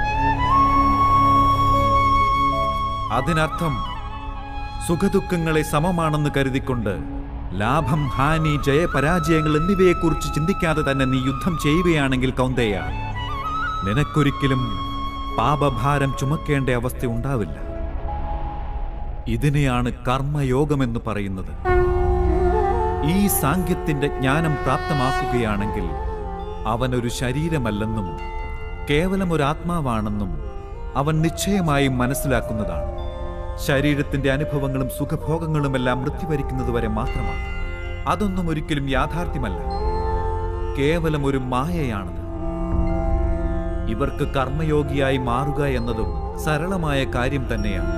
അതിനർത്ഥം സുഖദുഃഖങ്ങളെ സമമാണെന്ന് കരുതിക്കൊണ്ട് ലാഭം ഹാനി ജയപരാജയങ്ങൾ എന്നിവയെക്കുറിച്ച് ചിന്തിക്കാതെ തന്നെ നീ യുദ്ധം ചെയ്യുകയാണെങ്കിൽ കൗന്ദേയ നിനക്കൊരിക്കലും പാപഭാരം ചുമക്കേണ്ട അവസ്ഥ ഉണ്ടാവില്ല ഇതിനെയാണ് കർമ്മയോഗമെന്ന് പറയുന്നത് ഈ സാങ്കത്യത്തിന്റെ ജ്ഞാനം പ്രാപ്തമാക്കുകയാണെങ്കിൽ അവനൊരു ശരീരമല്ലെന്നും കേവലം ഒരു ആത്മാവാണെന്നും അവൻ നിശ്ചയമായും മനസ്സിലാക്കുന്നതാണ് ശരീരത്തിന്റെ അനുഭവങ്ങളും സുഖഭോഗങ്ങളുമെല്ലാം മൃത്യുവരിക്കുന്നതുവരെ മാത്രമാണ് അതൊന്നും ഒരിക്കലും യാഥാർത്ഥ്യമല്ല കേവലം ഒരു മായയാണത് ഇവർക്ക് കർമ്മയോഗിയായി മാറുക എന്നതും സരളമായ കാര്യം തന്നെയാണ്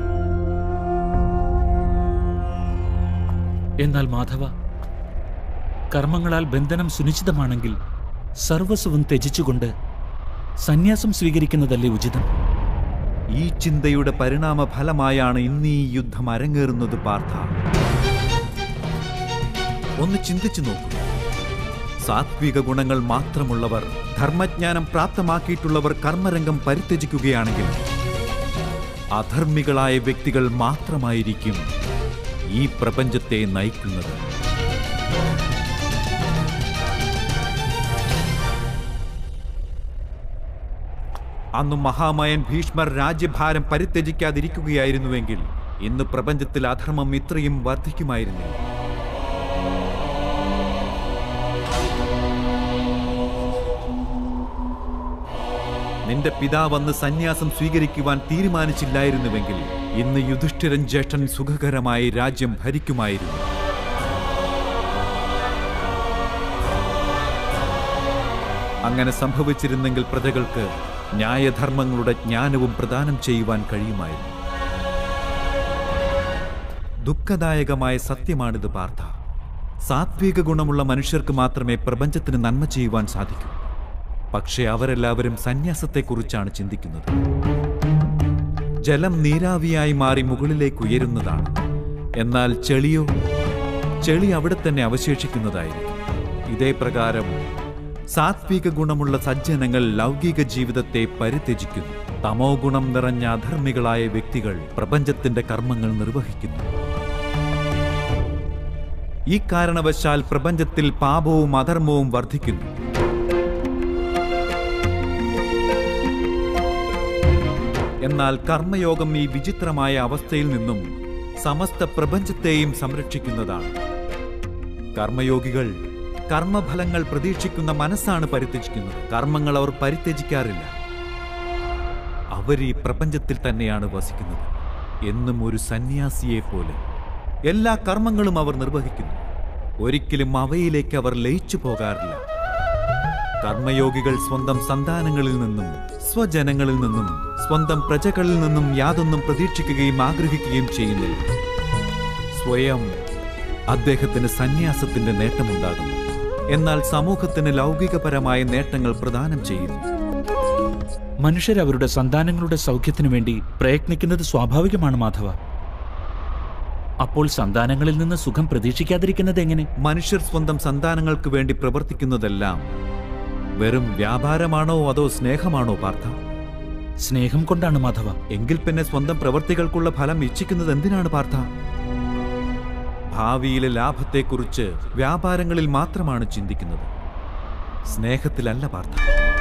എന്നാൽ മാധവ കർമ്മങ്ങളാൽ ബന്ധനം സുനിശ്ചിതമാണെങ്കിൽ സർവസ്വവും ത്യജിച്ചുകൊണ്ട് സന്യാസം സ്വീകരിക്കുന്നതല്ലേ ഉചിതം ഈ ചിന്തയുടെ പരിണാമ ഫലമായാണ് ഇന്ന് ഈ യുദ്ധം അരങ്ങേറുന്നത് പാർത്ഥ ഒന്ന് ചിന്തിച്ചു നോക്കൂ സാത്വിക ഗുണങ്ങൾ മാത്രമുള്ളവർ ധർമ്മജ്ഞാനം പ്രാപ്തമാക്കിയിട്ടുള്ളവർ കർമ്മരംഗം പരിത്യജിക്കുകയാണെങ്കിൽ അധർമ്മികളായ വ്യക്തികൾ മാത്രമായിരിക്കും ഈ പ്രപഞ്ചത്തെ നയിക്കുന്നത് അന്ന് മഹാമയൻ ഭീഷ്മർ രാജ്യഭാരം പരിത്യജിക്കാതിരിക്കുകയായിരുന്നുവെങ്കിൽ ഇന്ന് പ്രപഞ്ചത്തിൽ അധർമ്മം ഇത്രയും വർദ്ധിക്കുമായിരുന്നില്ല നിന്റെ പിതാവന്ന് സന്യാസം സ്വീകരിക്കുവാൻ തീരുമാനിച്ചില്ലായിരുന്നുവെങ്കിൽ ഇന്ന് യുധിഷ്ഠിരൻ ജ്യേഷ്ഠൻ സുഖകരമായി രാജ്യം ഭരിക്കുമായിരുന്നു അങ്ങനെ സംഭവിച്ചിരുന്നെങ്കിൽ പ്രജകൾക്ക് ന്യായധർമ്മങ്ങളുടെ ജ്ഞാനവും പ്രദാനം ചെയ്യുവാൻ കഴിയുമായിരുന്നു ദുഃഖദായകമായ സത്യമാണിത് പാർത്ഥ സാത്വിക ഗുണമുള്ള മനുഷ്യർക്ക് മാത്രമേ പ്രപഞ്ചത്തിന് നന്മ ചെയ്യുവാൻ സാധിക്കൂ പക്ഷേ അവരെല്ലാവരും സന്യാസത്തെക്കുറിച്ചാണ് ചിന്തിക്കുന്നത് ജലം നീരാവിയായി മാറി മുകളിലേക്ക് ഉയരുന്നതാണ് എന്നാൽ ചെളിയോ ചെളി അവിടെ തന്നെ അവശേഷിക്കുന്നതായിരിക്കും ഇതേ പ്രകാരം സാത്വിക ഗുണമുള്ള സജ്ജനങ്ങൾ ലൗകിക ജീവിതത്തെ പരിത്യജിക്കുന്നു തമോ ഗുണം നിറഞ്ഞ അധർമ്മികളായ വ്യക്തികൾ പ്രപഞ്ചത്തിന്റെ കർമ്മങ്ങൾ നിർവഹിക്കുന്നു ഈ കാരണവശാൽ പ്രപഞ്ചത്തിൽ പാപവും അധർമ്മവും വർദ്ധിക്കുന്നു എന്നാൽ കർമ്മയോഗം ഈ വിചിത്രമായ അവസ്ഥയിൽ നിന്നും സമസ്ത പ്രപഞ്ചത്തെയും സംരക്ഷിക്കുന്നതാണ് കർമ്മയോഗികൾ കർമ്മഫലങ്ങൾ പ്രതീക്ഷിക്കുന്ന മനസ്സാണ് പരിത്യജിക്കുന്നത് കർമ്മങ്ങൾ അവർ പരിത്യജിക്കാറില്ല അവർ ഈ പ്രപഞ്ചത്തിൽ തന്നെയാണ് വസിക്കുന്നത് എന്നും ഒരു സന്യാസിയെ പോലെ എല്ലാ കർമ്മങ്ങളും അവർ നിർവഹിക്കുന്നു ഒരിക്കലും അവയിലേക്ക് അവർ ലയിച്ചു പോകാറില്ല കർമ്മയോഗികൾ സ്വന്തം സന്താനങ്ങളിൽ നിന്നും സ്വജനങ്ങളിൽ നിന്നും സ്വന്തം പ്രജകളിൽ നിന്നും യാതൊന്നും പ്രതീക്ഷിക്കുകയും ആഗ്രഹിക്കുകയും ചെയ്യുന്നില്ല സ്വയം അദ്ദേഹത്തിന് സന്യാസത്തിന്റെ നേട്ടമുണ്ടാകുന്നു എന്നാൽ സമൂഹത്തിന് ലൗകികപരമായ നേട്ടങ്ങൾ പ്രദാനം ചെയ്യുന്നു മനുഷ്യർ അവരുടെ സന്താനങ്ങളുടെ സൗഖ്യത്തിനു വേണ്ടി പ്രയത്നിക്കുന്നത് സ്വാഭാവികമാണ് മാധവ അപ്പോൾ സന്താനങ്ങളിൽ നിന്ന് സുഖം പ്രതീക്ഷിക്കാതിരിക്കുന്നത് എങ്ങനെ മനുഷ്യർ സ്വന്തം സന്താനങ്ങൾക്ക് വേണ്ടി പ്രവർത്തിക്കുന്നതെല്ലാം വെറും വ്യാപാരമാണോ അതോ സ്നേഹമാണോ പാർത്ഥ സ്നേഹം കൊണ്ടാണ് മാധവ എങ്കിൽ പിന്നെ സ്വന്തം പ്രവൃത്തികൾക്കുള്ള ഫലം ഇച്ഛിക്കുന്നത് എന്തിനാണ് പാർത്ഥ ഭാവിയിലെ ലാഭത്തെക്കുറിച്ച് വ്യാപാരങ്ങളിൽ മാത്രമാണ് ചിന്തിക്കുന്നത് സ്നേഹത്തിലല്ല പാർത്ഥ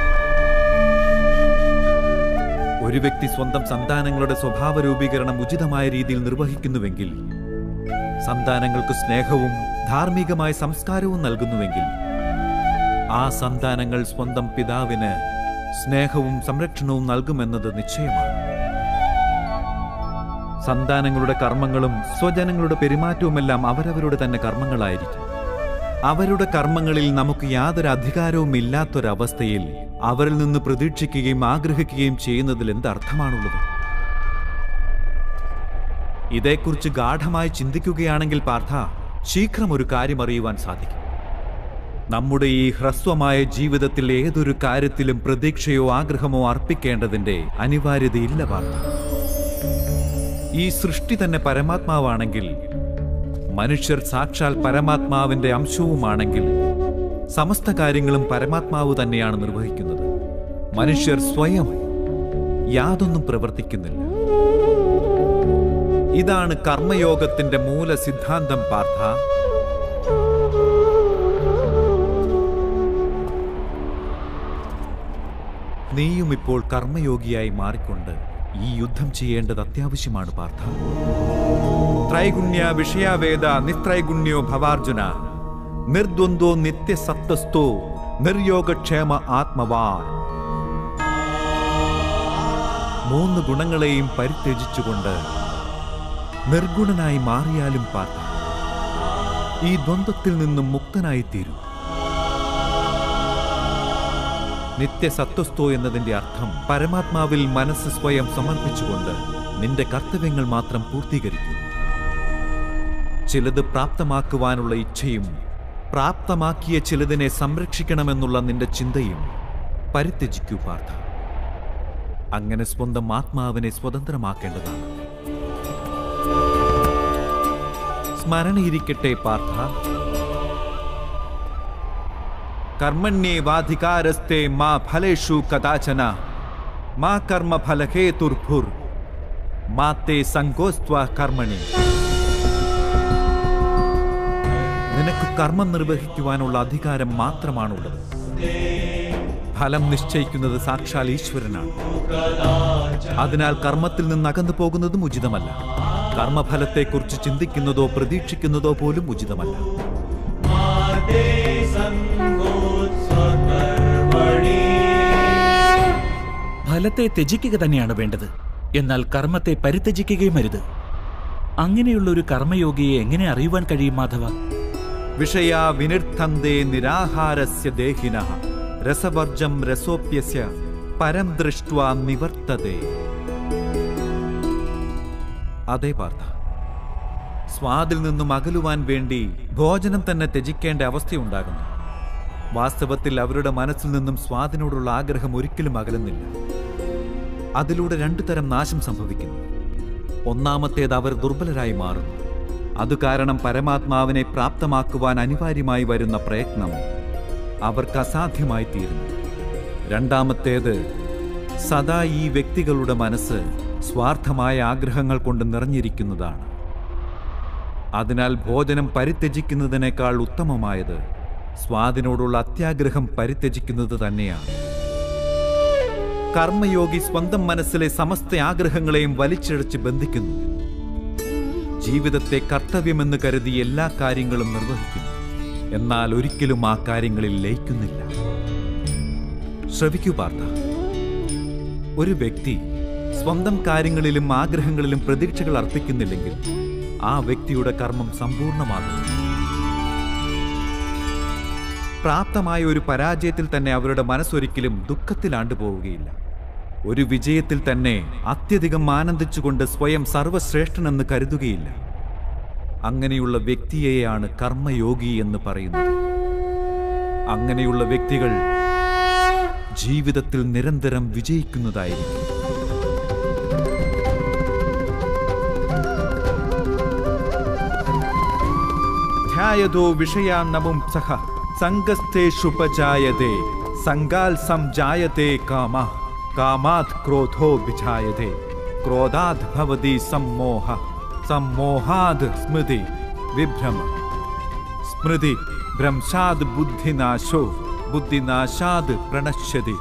ഒരു വ്യക്തി സ്വന്തം സന്താനങ്ങളുടെ സ്വഭാവ രൂപീകരണം ഉചിതമായ രീതിയിൽ നിർവഹിക്കുന്നുവെങ്കിൽ സന്താനങ്ങൾക്ക് സ്നേഹവും ധാർമ്മികമായ സംസ്കാരവും നൽകുന്നുവെങ്കിൽ ആ സന്താനങ്ങൾ സ്വന്തം പിതാവിന് സ്നേഹവും സംരക്ഷണവും നൽകുമെന്നത് നിശ്ചയമാണ് സന്താനങ്ങളുടെ കർമ്മങ്ങളും സ്വജനങ്ങളുടെ പെരുമാറ്റവുമെല്ലാം അവരവരുടെ തന്നെ കർമ്മങ്ങളായിരിക്കും അവരുടെ കർമ്മങ്ങളിൽ നമുക്ക് യാതൊരു അധികാരവും ഇല്ലാത്തൊരവസ്ഥയിൽ അവരിൽ നിന്ന് പ്രതീക്ഷിക്കുകയും ആഗ്രഹിക്കുകയും ചെയ്യുന്നതിൽ എന്ത് അർത്ഥമാണുള്ളത് ഇതേക്കുറിച്ച് ഗാഠമായി ചിന്തിക്കുകയാണെങ്കിൽ പാർത്ഥ ശീഘ്രം ഒരു കാര്യം അറിയുവാൻ സാധിക്കും നമ്മുടെ ഈ ഹ്രസ്വമായ ജീവിതത്തിൽ ഏതൊരു കാര്യത്തിലും പ്രതീക്ഷയോ ആഗ്രഹമോ അർപ്പിക്കേണ്ടതിന്റെ അനിവാര്യതയില്ല പാർത്ഥ ഈ സൃഷ്ടി തന്നെ പരമാത്മാവാണെങ്കിൽ മനുഷ്യർ സാക്ഷാൽ പരമാത്മാവിന്റെ അംശവുമാണെങ്കിൽ സമസ്ത കാര്യങ്ങളും പരമാത്മാവ് തന്നെയാണ് നിർവഹിക്കുന്നത് മനുഷ്യർ സ്വയം യാതൊന്നും പ്രവർത്തിക്കുന്നില്ല ഇതാണ് കർമ്മയോഗത്തിന്റെ മൂല സിദ്ധാന്തം പാർത്ഥ നീയും ഇപ്പോൾ കർമ്മയോഗിയായി മാറിക്കൊണ്ട് ഈ യുദ്ധം ചെയ്യേണ്ടത് അത്യാവശ്യമാണ് പാർത്ഥ ത്രൈഗുണ്യ വിഷയാവേദ നിത്രൈഗുണ്യോ ഭവാർജുന നിർദ്വന്ദ്വോ നിത്യസത്തസ്തോ നിർയോഗക്ഷേമ ആത്മവാൻ മൂന്ന് ഗുണങ്ങളെയും പരിത്യജിച്ചുകൊണ്ട് നിർഗുണനായി മാറിയാലും പാർത്ഥ ഈ ദ്വന്ദ്വത്തിൽ നിന്നും മുക്തനായിത്തീരൂ നിത്യസത്വസ്തോ എന്നതിന്റെ അർത്ഥം പരമാത്മാവിൽ മനസ്സ് സ്വയം സമർപ്പിച്ചുകൊണ്ട് നിന്റെ കർത്തവ്യങ്ങൾ മാത്രം പൂർത്തീകരിക്കൂ ചിലത് പ്രാപ്തമാക്കുവാനുള്ള ഇച്ഛയും പ്രാപ്തമാക്കിയ ചിലതിനെ സംരക്ഷിക്കണമെന്നുള്ള നിന്റെ ചിന്തയും പരിത്യജിക്കൂ പാർത്ഥ അങ്ങനെ സ്വന്തം ആത്മാവിനെ സ്വതന്ത്രമാക്കേണ്ടതാണ് സ്മരണയിരിക്കട്ടെ പാർത്ഥ കർമ്മണ്യേവാധികാരസ്തേ മാ ഫലേഷു കഥാചന മാ കർമ്മഫലഹേതുർഭുർ മാ തേ സങ്കോസ്ത്വ കർമ്മണി നിനക്ക് കർമ്മം നിർവഹിക്കുവാനുള്ള അധികാരം മാത്രമാണുള്ളത് ഫലം നിശ്ചയിക്കുന്നത് സാക്ഷാൽ ഈശ്വരനാണ് അതിനാൽ കർമ്മത്തിൽ നിന്ന് അകന്നു പോകുന്നതും ഉചിതമല്ല കർമ്മഫലത്തെക്കുറിച്ച് ചിന്തിക്കുന്നതോ പ്രതീക്ഷിക്കുന്നതോ പോലും ഉചിതമല്ല ഫലത്തെ ത്യജിക്കുക തന്നെയാണ് വേണ്ടത് എന്നാൽ കർമ്മത്തെ പരിത്യജിക്കുകയും അരുത് അങ്ങനെയുള്ള ഒരു കർമ്മയോഗിയെ എങ്ങനെ അറിയുവാൻ കഴിയും മാധവ വിഷയാ വിനിർത്ഥന്തേ നിരാഹാരസ്യ ദേഹിന രസവർജം രസോപ്യസ്യ പരം ദൃഷ്ട്വാ നിവർത്തതേ അതേ പാർത്ഥ സ്വാദിൽ നിന്നും അകലുവാൻ വേണ്ടി ഭോജനം തന്നെ ത്യജിക്കേണ്ട അവസ്ഥയുണ്ടാകുന്നു വാസ്തവത്തിൽ അവരുടെ മനസ്സിൽ നിന്നും സ്വാദിനോടുള്ള ആഗ്രഹം ഒരിക്കലും അകലുന്നില്ല അതിലൂടെ രണ്ടു തരം നാശം സംഭവിക്കുന്നു ഒന്നാമത്തേത് അവർ ദുർബലരായി മാറുന്നു അതു കാരണം പരമാത്മാവിനെ പ്രാപ്തമാക്കുവാൻ അനിവാര്യമായി വരുന്ന പ്രയത്നം അവർക്ക് അസാധ്യമായി തീരുന്നു രണ്ടാമത്തേത് സദാ ഈ വ്യക്തികളുടെ മനസ്സ് സ്വാർത്ഥമായ ആഗ്രഹങ്ങൾ കൊണ്ട് നിറഞ്ഞിരിക്കുന്നതാണ് അതിനാൽ ഭോജനം പരിത്യജിക്കുന്നതിനേക്കാൾ ഉത്തമമായത് സ്വാദിനോടുള്ള അത്യാഗ്രഹം പരിത്യജിക്കുന്നത് തന്നെയാണ് കർമ്മയോഗി സ്വന്തം മനസ്സിലെ സമസ്ത ആഗ്രഹങ്ങളെയും വലിച്ചിഴച്ച് ബന്ധിക്കുന്നു ജീവിതത്തെ കർത്തവ്യമെന്ന് കരുതി എല്ലാ കാര്യങ്ങളും നിർവഹിക്കുന്നു എന്നാൽ ഒരിക്കലും ആ കാര്യങ്ങളിൽ ലയിക്കുന്നില്ല ശ്രവിക്കൂ പാർത്ഥ ഒരു വ്യക്തി സ്വന്തം കാര്യങ്ങളിലും ആഗ്രഹങ്ങളിലും പ്രതീക്ഷകൾ അർപ്പിക്കുന്നില്ലെങ്കിൽ ആ വ്യക്തിയുടെ കർമ്മം സമ്പൂർണ്ണമാകുന്നു പ്രാപ്തമായ ഒരു പരാജയത്തിൽ തന്നെ അവരുടെ മനസ്സൊരിക്കലും ദുഃഖത്തിലാണ്ടു പോവുകയില്ല ഒരു വിജയത്തിൽ തന്നെ അത്യധികം ആനന്ദിച്ചുകൊണ്ട് സ്വയം സർവശ്രേഷ്ഠനെന്ന് കരുതുകയില്ല അങ്ങനെയുള്ള വ്യക്തിയെയാണ് കർമ്മയോഗി എന്ന് പറയുന്നത് അങ്ങനെയുള്ള വ്യക്തികൾ ജീവിതത്തിൽ നിരന്തരം വിജയിക്കുന്നതായിരിക്കും ധ്യായതോ വിഷയാന്നമും സഹ സംഗസ്ഥേഷുപജായതേ സംഗാൽ സംജായതേ കാമ കാമാത് ക്രോധോ വിജായതേ ക്രോധാത് ഭവതി സമ്മോഹ സമ്മോഹാത് സ്മൃതി വിഭ്രമ സ്മൃതി ഭ്രംശാത് ബുദ്ധിനാശോ ബുദ്ധിനാശാത് പ്രണശ്യതി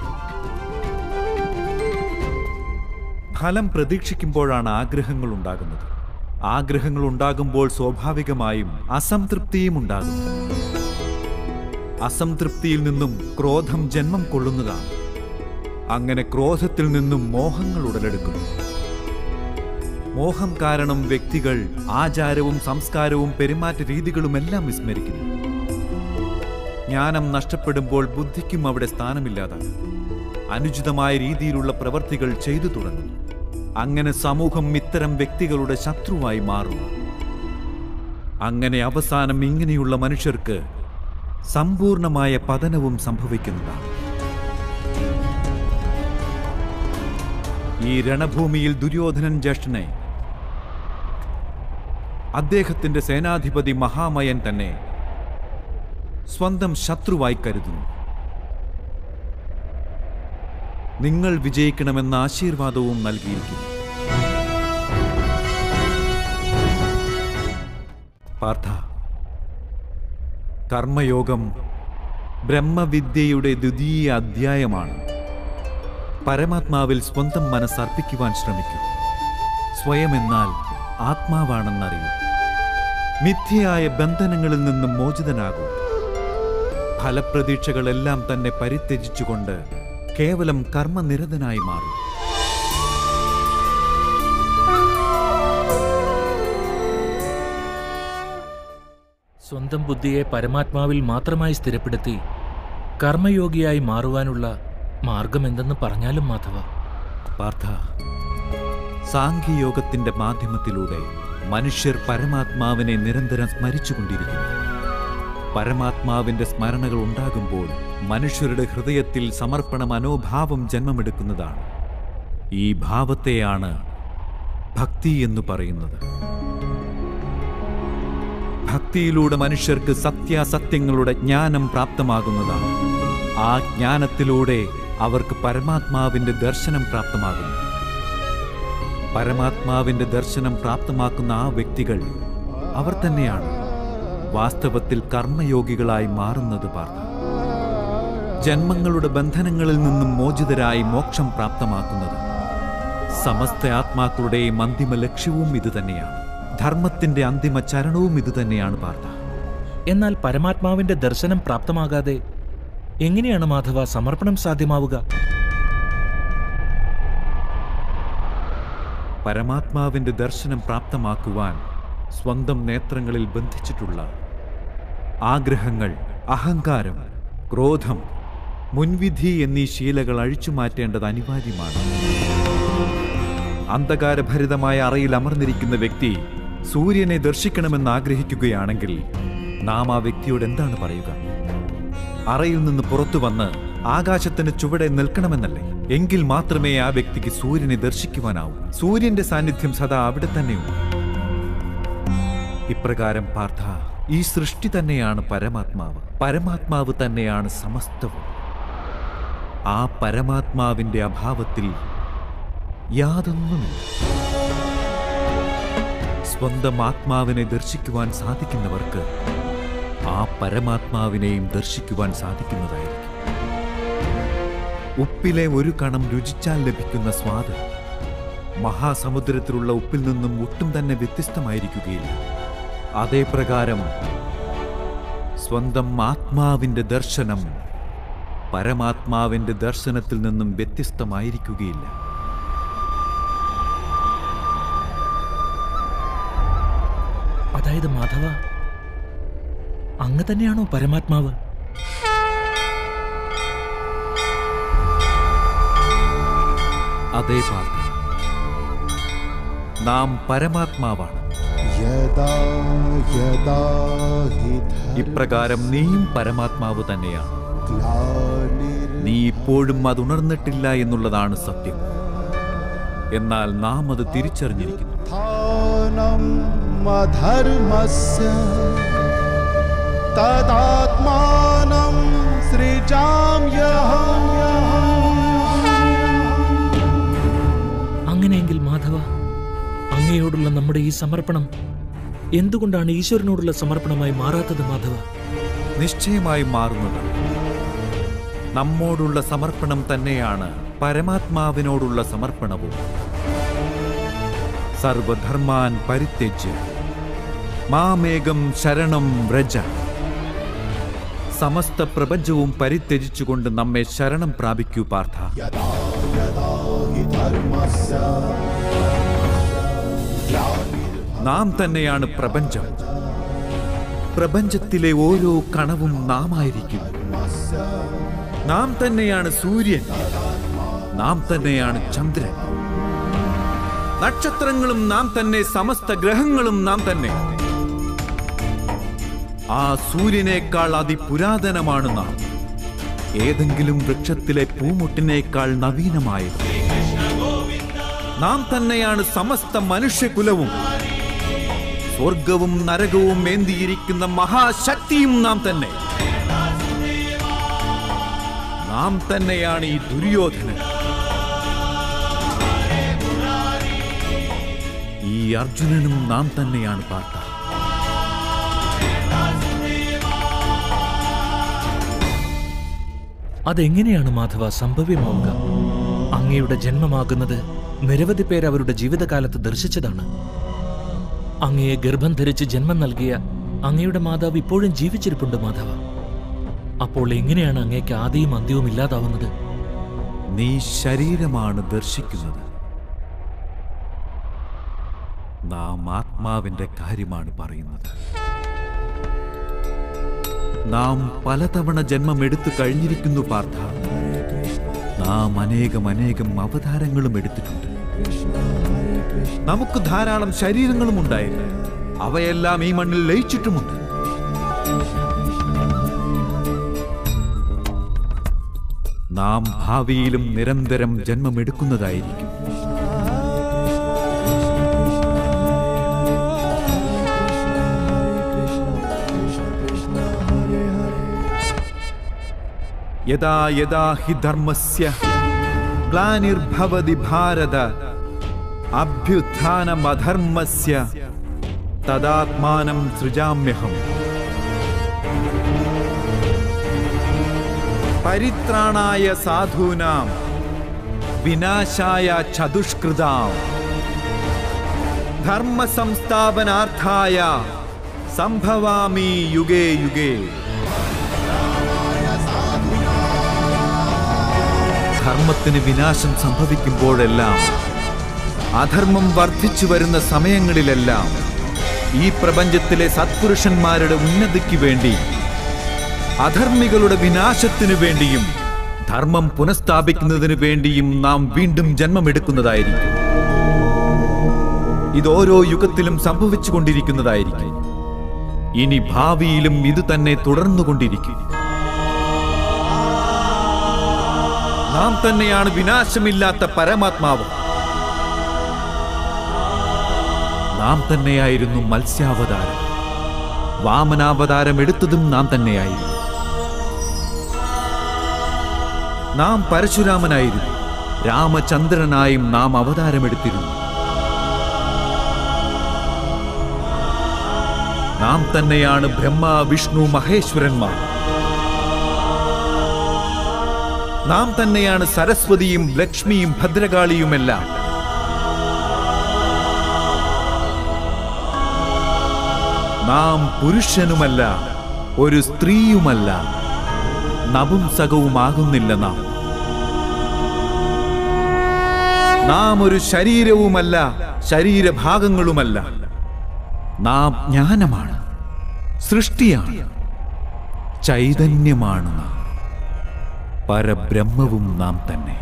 ഫലം പ്രതീക്ഷിക്കുമ്പോഴാണ് ആഗ്രഹങ്ങൾ ഉണ്ടാകുന്നത് ആഗ്രഹങ്ങൾ ഉണ്ടാകുമ്പോൾ സ്വാഭാവികമായും അസംതൃപ്തിയും ഉണ്ടാകും അസംതൃപ്തിയിൽ നിന്നും ക്രോധം ജന്മം കൊള്ളുന്നതാണ് അങ്ങനെ ക്രോധത്തിൽ നിന്നും മോഹങ്ങൾ ഉടലെടുക്കുന്നു മോഹം കാരണം വ്യക്തികൾ ആചാരവും സംസ്കാരവും പെരുമാറ്റ രീതികളുമെല്ലാം വിസ്മരിക്കുന്നു ജ്ഞാനം നഷ്ടപ്പെടുമ്പോൾ ബുദ്ധിക്കും അവിടെ സ്ഥാനമില്ലാതാകും അനുചിതമായ രീതിയിലുള്ള പ്രവർത്തികൾ ചെയ്തു തുടങ്ങുന്നു അങ്ങനെ സമൂഹം ഇത്തരം വ്യക്തികളുടെ ശത്രുവായി മാറുന്നു അങ്ങനെ അവസാനം ഇങ്ങനെയുള്ള മനുഷ്യർക്ക് സമ്പൂർണമായ പതനവും സംഭവിക്കുന്നതാണ് ഈ രണഭൂമിയിൽ ദുര്യോധനൻ ജ്യേഷ്ഠനെ അദ്ദേഹത്തിന്റെ സേനാധിപതി മഹാമയൻ തന്നെ സ്വന്തം ശത്രുവായി കരുതുന്നു നിങ്ങൾ വിജയിക്കണമെന്ന ആശീർവാദവും നൽകിയിരിക്കുന്നു പാർത്ഥ കർമ്മയോഗം ബ്രഹ്മവിദ്യയുടെ ദ്വിതീയ അധ്യായമാണ് പരമാത്മാവിൽ സ്വന്തം മനസ്സർപ്പിക്കുവാൻ ശ്രമിക്കൂ സ്വയം എന്നാൽ ആത്മാവാണെന്നറിയൂ മിഥ്യയായ ബന്ധനങ്ങളിൽ നിന്നും മോചിതനാകൂ ഫലപ്രതീക്ഷകളെല്ലാം തന്നെ പരിത്യജിച്ചുകൊണ്ട് കേവലം കർമ്മനിരതനായി മാറും സ്വന്തം ബുദ്ധിയെ പരമാത്മാവിൽ മാത്രമായി സ്ഥിരപ്പെടുത്തി കർമ്മയോഗിയായി മാറുവാനുള്ള മാർഗമെന്തെന്ന് പറഞ്ഞാലും മാധവ പാർത്ഥ സാഖ്യയോഗത്തിന്റെ മാധ്യമത്തിലൂടെ മനുഷ്യർ പരമാത്മാവിനെ നിരന്തരം സ്മരിച്ചുകൊണ്ടിരിക്കുന്നു പരമാത്മാവിന്റെ സ്മരണകൾ ഉണ്ടാകുമ്പോൾ മനുഷ്യരുടെ ഹൃദയത്തിൽ സമർപ്പണ മനോഭാവം ജന്മമെടുക്കുന്നതാണ് ഈ ഭാവത്തെയാണ് ഭക്തി എന്ന് പറയുന്നത് ഭക്തിയിലൂടെ മനുഷ്യർക്ക് സത്യാസത്യങ്ങളുടെ ജ്ഞാനം പ്രാപ്തമാകുന്നതാണ് ആ ജ്ഞാനത്തിലൂടെ അവർക്ക് പരമാത്മാവിന്റെ ദർശനം പ്രാപ്തമാകുന്നു പരമാത്മാവിന്റെ ദർശനം പ്രാപ്തമാക്കുന്ന ആ വ്യക്തികൾ അവർ തന്നെയാണ് വാസ്തവത്തിൽ കർമ്മയോഗികളായി മാറുന്നത് പാർത്ത ജന്മങ്ങളുടെ ബന്ധനങ്ങളിൽ നിന്നും മോചിതരായി മോക്ഷം പ്രാപ്തമാക്കുന്നത് സമസ്ത ആത്മാക്കളുടെയും അന്തിമ ലക്ഷ്യവും ഇതുതന്നെയാണ് ധർമ്മത്തിന്റെ അന്തിമ ചരണവും ഇതുതന്നെയാണ് പാർത്ത എന്നാൽ പരമാത്മാവിന്റെ ദർശനം പ്രാപ്തമാകാതെ എങ്ങനെയാണ് മാധവ സമർപ്പണം സാധ്യമാവുക പരമാത്മാവിന്റെ ദർശനം പ്രാപ്തമാക്കുവാൻ സ്വന്തം നേത്രങ്ങളിൽ ബന്ധിച്ചിട്ടുള്ള ആഗ്രഹങ്ങൾ അഹങ്കാരം ക്രോധം മുൻവിധി എന്നീ ശീലകൾ അഴിച്ചുമാറ്റേണ്ടത് അനിവാര്യമാണ് അന്ധകാരഭരിതമായ അറയിൽ അമർന്നിരിക്കുന്ന വ്യക്തി സൂര്യനെ ദർശിക്കണമെന്ന് ആഗ്രഹിക്കുകയാണെങ്കിൽ നാം ആ വ്യക്തിയോട് എന്താണ് പറയുക അറയിൽ നിന്ന് പുറത്തു വന്ന് ആകാശത്തിന് ചുവടെ നിൽക്കണമെന്നല്ലേ എങ്കിൽ മാത്രമേ ആ വ്യക്തിക്ക് സൂര്യനെ ദർശിക്കുവാനാവൂ സൂര്യന്റെ സാന്നിധ്യം സദാ അവിടെ തന്നെയുണ്ട് ഇപ്രകാരം പാർത്ഥ ഈ സൃഷ്ടി തന്നെയാണ് പരമാത്മാവ് പരമാത്മാവ് തന്നെയാണ് സമസ്തവും ആ പരമാത്മാവിന്റെ അഭാവത്തിൽ യാതൊന്നുമില്ല സ്വന്തം ആത്മാവിനെ ദർശിക്കുവാൻ സാധിക്കുന്നവർക്ക് ആ പരമാത്മാവിനെയും ദർശിക്കുവാൻ സാധിക്കുന്നതായിരിക്കും ഉപ്പിലെ ഒരു കണം രുചിച്ചാൽ ലഭിക്കുന്ന സ്വാദ് മഹാസമുദ്രത്തിലുള്ള ഉപ്പിൽ നിന്നും ഒട്ടും തന്നെ വ്യത്യസ്തമായിരിക്കുകയില്ല അതേ പ്രകാരം സ്വന്തം ആത്മാവിന്റെ ദർശനം പരമാത്മാവിന്റെ ദർശനത്തിൽ നിന്നും വ്യത്യസ്തമായിരിക്കുകയില്ല അതായത് മാധവ അങ്ങ് തന്നെയാണോ പരമാത്മാവ് അതേ പാർത്ത നാം പരമാത്മാവാണ് यदा यदा हि ഇപ്രകാരം നീയും പരമാത്മാവ് തന്നെയാണ് धर्मग्लानिर् നീ ഇപ്പോഴും അത് ഉണർന്നിട്ടില്ല എന്നുള്ളതാണ് സത്യം എന്നാൽ നാം അത് തിരിച്ചറിഞ്ഞിരിക്കുന്നു उत्थानम् अधर्मस्य तदात्मानं सृजाम्यहम् അങ്ങനെയെങ്കിൽ മാധവ അങ്ങയോടുള്ള നമ്മുടെ ഈ സമർപ്പണം എന്തുകൊണ്ടാണ് ഈശ്വരനോടുള്ള സമർപ്പണമായി മാറാത്തത് മാധവ നിശ്ചയമായും മാറുന്നതാണ് നമ്മോടുള്ള സമർപ്പണം തന്നെയാണ് പരമാത്മാവിനോടുള്ള സമർപ്പണവും സർവധർമാൻ പരിത്യജ്യ മാമേകം ശരണം വ്രജ സമസ്ത പ്രപഞ്ചവും പരിത്യജിച്ചുകൊണ്ട് നമ്മെ ശരണം പ്രാപിക്കൂ പാർത്ഥ നാം തന്നെയാണ് പ്രപഞ്ചം പ്രപഞ്ചത്തിലെ ഓരോ കണവും നാമായിരിക്കും നാം തന്നെയാണ് സൂര്യൻ നാം തന്നെയാണ് ചന്ദ്രൻ നക്ഷത്രങ്ങളും നാം തന്നെ സമസ്ത ഗ്രഹങ്ങളും നാം തന്നെ ആ സൂര്യനേക്കാൾ അതിപുരാതനമാണ് നാം ഏതെങ്കിലും വൃക്ഷത്തിലെ പൂമുട്ടിനേക്കാൾ നവീനമായത് നാം തന്നെയാണ് സമസ്ത മനുഷ്യകുലവും സ്വർഗവും നരകവും ഏന്തിയിരിക്കുന്ന മഹാശക്തിയും നാം തന്നെ നാം തന്നെയാണ് ഈ ദുര്യോധനൻ ഈ അർജുനനും നാം തന്നെയാണ് പാർത്ത അതെങ്ങനെയാണ് മാധവ സംഭവ്യമാവുക അങ്ങയുടെ ജന്മമാകുന്നത് നിരവധി പേർ അവരുടെ ജീവിതകാലത്ത് ദർശിച്ചതാണ് അങ്ങയെ ഗർഭം ധരിച്ച് ജന്മം നൽകിയ അങ്ങയുടെ മാതാവ് ഇപ്പോഴും ജീവിച്ചിരിപ്പുണ്ട് മാധവ അപ്പോൾ എങ്ങനെയാണ് അങ്ങേക്ക് ആദിയും അന്ത്യവും ഇല്ലാതാവുന്നത് നീ ശരീരമാണ് ദർശിക്കുന്നത് നാം ആത്മാവിന്റെ കാര്യമാണ് പറയുന്നത് നാം പലതവണ ജന്മം എടുത്തു കഴിഞ്ഞിരിക്കുന്നു പാർത്ഥ നാം അനേകം അനേകം അവതാരങ്ങളും എടുത്തിട്ടുണ്ട് നമുക്ക് ധാരാളം ശരീരങ്ങളും ഉണ്ടായില്ല അവയെല്ലാം ഈ മണ്ണിൽ ലയിച്ചിട്ടുമുണ്ട് നാം ഭാവിയിലും നിരന്തരം ജന്മമെടുക്കുന്നതായിരിക്കും യഥാ യഥാ ഹി ധർമ്മസ്യ ഗ്ലാനിർഭവതി ഭാരത അഭ്യുത്ഥാനമധർമ്മസ്യ തദാത്മാനം സൃജാമ്യഹം പരിത്രാണായ സാധൂനാം വിനാശായ ചതുഷ്കൃതാം ധർമ്മ സംസ്ഥാപനാർത്ഥായ സംഭവാമി യുഗേ യുഗേ ധർമ്മത്തിന് വിനാശം സംഭവിക്കുമ്പോഴെല്ലാം അധർമ്മം വർദ്ധിച്ചു വരുന്ന സമയങ്ങളിലെല്ലാം ഈ പ്രപഞ്ചത്തിലെ സത്പുരുഷന്മാരുടെ ഉന്നതിക്ക് വേണ്ടി അധർമ്മികളുടെ വിനാശത്തിനു വേണ്ടിയും ധർമ്മം പുനഃസ്ഥാപിക്കുന്നതിനു വേണ്ടിയും നാം വീണ്ടും ജന്മമെടുക്കുന്നതായിരിക്കും ഇത് ഓരോ യുഗത്തിലും സംഭവിച്ചുകൊണ്ടിരിക്കുന്നതായിരിക്കും ഇനി ഭാവിയിലും ഇത് തന്നെ തുടർന്നുകൊണ്ടിരിക്കും നാം തന്നെയാണ് വിനാശമില്ലാത്ത പരമാത്മാവ് നാം തന്നെയായിരുന്നു മത്സ്യാവതാരം വാമനാവതാരം എടുത്തതും നാം തന്നെയായിരുന്നു നാം പരശുരാമനായിരുന്നു രാമചന്ദ്രനായും നാം അവതാരമെടുത്തിരുന്നു നാം തന്നെയാണ് ബ്രഹ്മ വിഷ്ണു മഹേശ്വരന്മാർ നാം തന്നെയാണ് സരസ്വതിയും ലക്ഷ്മിയും ഭദ്രകാളിയുമെല്ലാം നാം പുരുഷനുമല്ല ഒരു സ്ത്രീയുമല്ല നപുംസകവുമാകുന്നില്ല നാം നാം ഒരു ശരീരവുമല്ല ശരീരഭാഗങ്ങളുമല്ല നാം ജ്ഞാനമാണ് സൃഷ്ടിയാണ് ചൈതന്യമാണ് നാം പരബ്രഹ്മവും നാം തന്നെ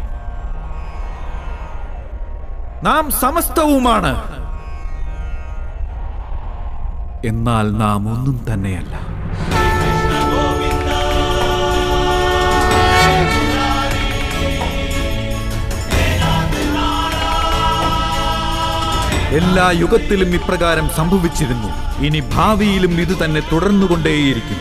നാം സമസ്തവുമാണ് എന്നാൽ നാം ഒന്നും തന്നെയല്ല എല്ലാ യുഗത്തിലും ഇപ്രകാരം സംഭവിച്ചിരുന്നു ഇനി ഭാവിയിലും ഇത് തന്നെ തുടർന്നുകൊണ്ടേയിരിക്കും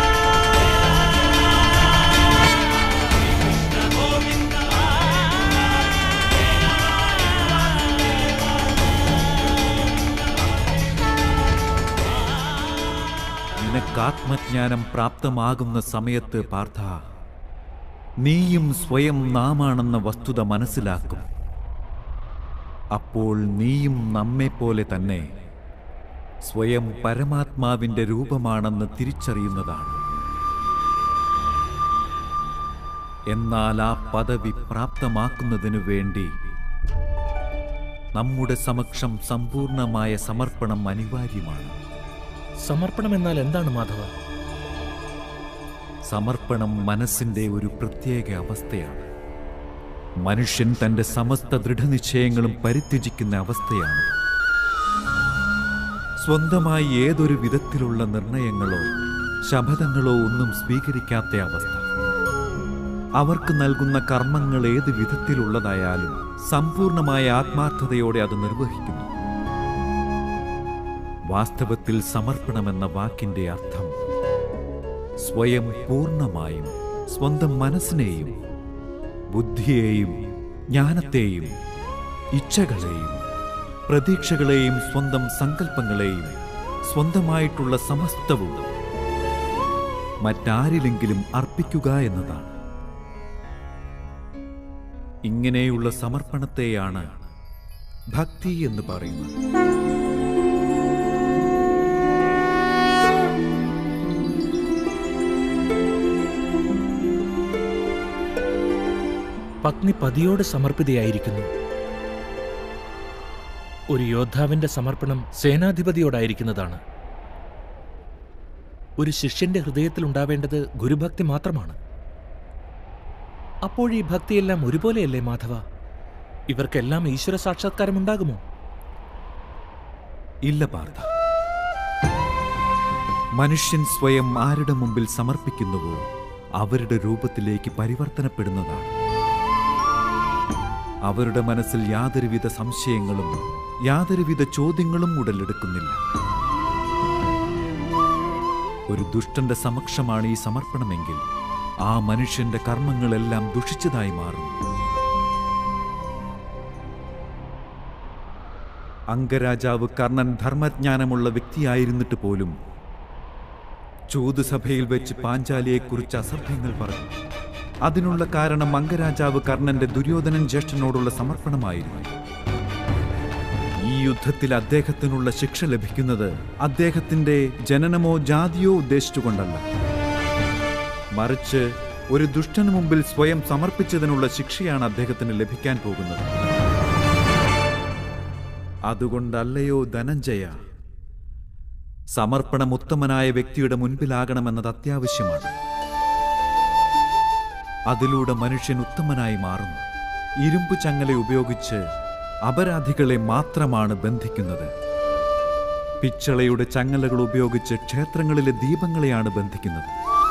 നിനക്ക് ആത്മജ്ഞാനം പ്രാപ്തമാകുന്ന സമയത്ത് പാർത്ഥ നീയും സ്വയം നാമാണെന്ന വസ്തുത മനസ്സിലാക്കും അപ്പോൾ നീയും നമ്മെപ്പോലെ തന്നെ സ്വയം പരമാത്മാവിന്റെ രൂപമാണെന്ന് തിരിച്ചറിയുന്നതാണ് എന്നാൽ ആ പദവി പ്രാപ്തമാക്കുന്നതിനു വേണ്ടി നമ്മുടെ സമക്ഷം സമ്പൂർണമായ സമർപ്പണം അനിവാര്യമാണ് സമർപ്പണം എന്നാൽ എന്താണ് മാധവ സമർപ്പണം മനസ്സിന്റെ ഒരു പ്രത്യേക അവസ്ഥയാണ് മനുഷ്യൻ തന്റെ സമസ്ത ദൃഢനിശ്ചയങ്ങളും പരിത്യജിക്കുന്ന അവസ്ഥയാണ് സ്വന്തമായി ഏതൊരു വിധത്തിലുള്ള നിർണയങ്ങളോ ശപഥങ്ങളോ ഒന്നും സ്വീകരിക്കാത്ത അവസ്ഥ അവർക്ക് നൽകുന്ന കർമ്മങ്ങൾ ഏത് വിധത്തിലുള്ളതായാലും സമ്പൂർണമായ ആത്മാർത്ഥതയോടെ അത് നിർവഹിക്കുന്നു വാസ്തവത്തിൽ സമർപ്പണമെന്ന വാക്കിന്റെ അർത്ഥം സ്വയം പൂർണ്ണമായും സ്വന്തം മനസ്സിനെയും ബുദ്ധിയെയും ജ്ഞാനത്തെയും ഇച്ഛകളെയും പ്രതീക്ഷകളെയും സ്വന്തം സങ്കല്പങ്ങളെയും സ്വന്തമായിട്ടുള്ള സമസ്തവും മറ്റാരിലെങ്കിലും അർപ്പിക്കുക എന്നതാണ് ഇങ്ങനെയുള്ള സമർപ്പണത്തെയാണ് ഭക്തി എന്ന് പറയുന്നത് പത്നി പതിയോട് സമർപ്പിതയായിരിക്കുന്നു ഒരു യോദ്ധാവിന്റെ സമർപ്പണം സേനാധിപതിയോടായിരിക്കുന്നതാണ് ഒരു ശിഷ്യന്റെ ഹൃദയത്തിൽ ഉണ്ടാവേണ്ടത് ഗുരുഭക്തി മാത്രമാണ് അപ്പോൾ ഈ ഭക്തിയെല്ലാം ഒരുപോലെയല്ലേ മാധവ ഇവർക്കെല്ലാം ഈശ്വര സാക്ഷാത്കാരം ഉണ്ടാകുമോ ഇല്ല പാർത്ഥ മനുഷ്യൻ സ്വയം ആരുടെ മുമ്പിൽ സമർപ്പിക്കുന്നുവോ അവരുടെ രൂപത്തിലേക്ക് പരിവർത്തനപ്പെടുന്നതാണ് അവരുടെ മനസ്സിൽ യാതൊരുവിധ സംശയങ്ങളും യാതൊരുവിധ ചോദ്യങ്ങളും ഉടലെടുക്കുന്നില്ല ഒരു ദുഷ്ടന്റെ സമക്ഷമാണ് ഈ സമർപ്പണമെങ്കിൽ ആ മനുഷ്യന്റെ കർമ്മങ്ങളെല്ലാം ദുഷിച്ചതായി മാറും അംഗരാജാവ് കർണൻ ധർമ്മജ്ഞാനമുള്ള വ്യക്തിയായിരുന്നിട്ട് പോലും ചൂതുസഭയിൽ വെച്ച് പാഞ്ചാലിയെക്കുറിച്ച് അസഭ്യങ്ങൾ പറഞ്ഞു അതിനുള്ള കാരണം അംഗരാജാവ് കർണന്റെ ദുര്യോധനൻ ജ്യേഷ്ഠനോടുള്ള സമർപ്പണമായിരുന്നു ഈ യുദ്ധത്തിൽ അദ്ദേഹത്തിനുള്ള ശിക്ഷ ലഭിക്കുന്നത് അദ്ദേഹത്തിന്റെ ജനനമോ ജാതിയോ ഉദ്ദേശിച്ചുകൊണ്ടല്ല മറിച്ച് ഒരു ദുഷ്ടന് മുമ്പിൽ സ്വയം സമർപ്പിച്ചതിനുള്ള ശിക്ഷയാണ് അദ്ദേഹത്തിന് ലഭിക്കാൻ പോകുന്നത് അതുകൊണ്ടല്ലയോ ധനഞ്ജയ സമർപ്പണം ഉത്തമനായ വ്യക്തിയുടെ മുൻപിലാകണമെന്നത് അത്യാവശ്യമാണ് അതിലൂടെ മനുഷ്യൻ ഉത്തമനായി മാറുന്നു ഇരുമ്പ് ചങ്ങല ഉപയോഗിച്ച് അപരാധികളെ മാത്രമാണ് ബന്ധിക്കുന്നത് പിച്ചളയുടെ ചങ്ങലകൾ ഉപയോഗിച്ച് ക്ഷേത്രങ്ങളിലെ ദീപങ്ങളെയാണ് ബന്ധിക്കുന്നത്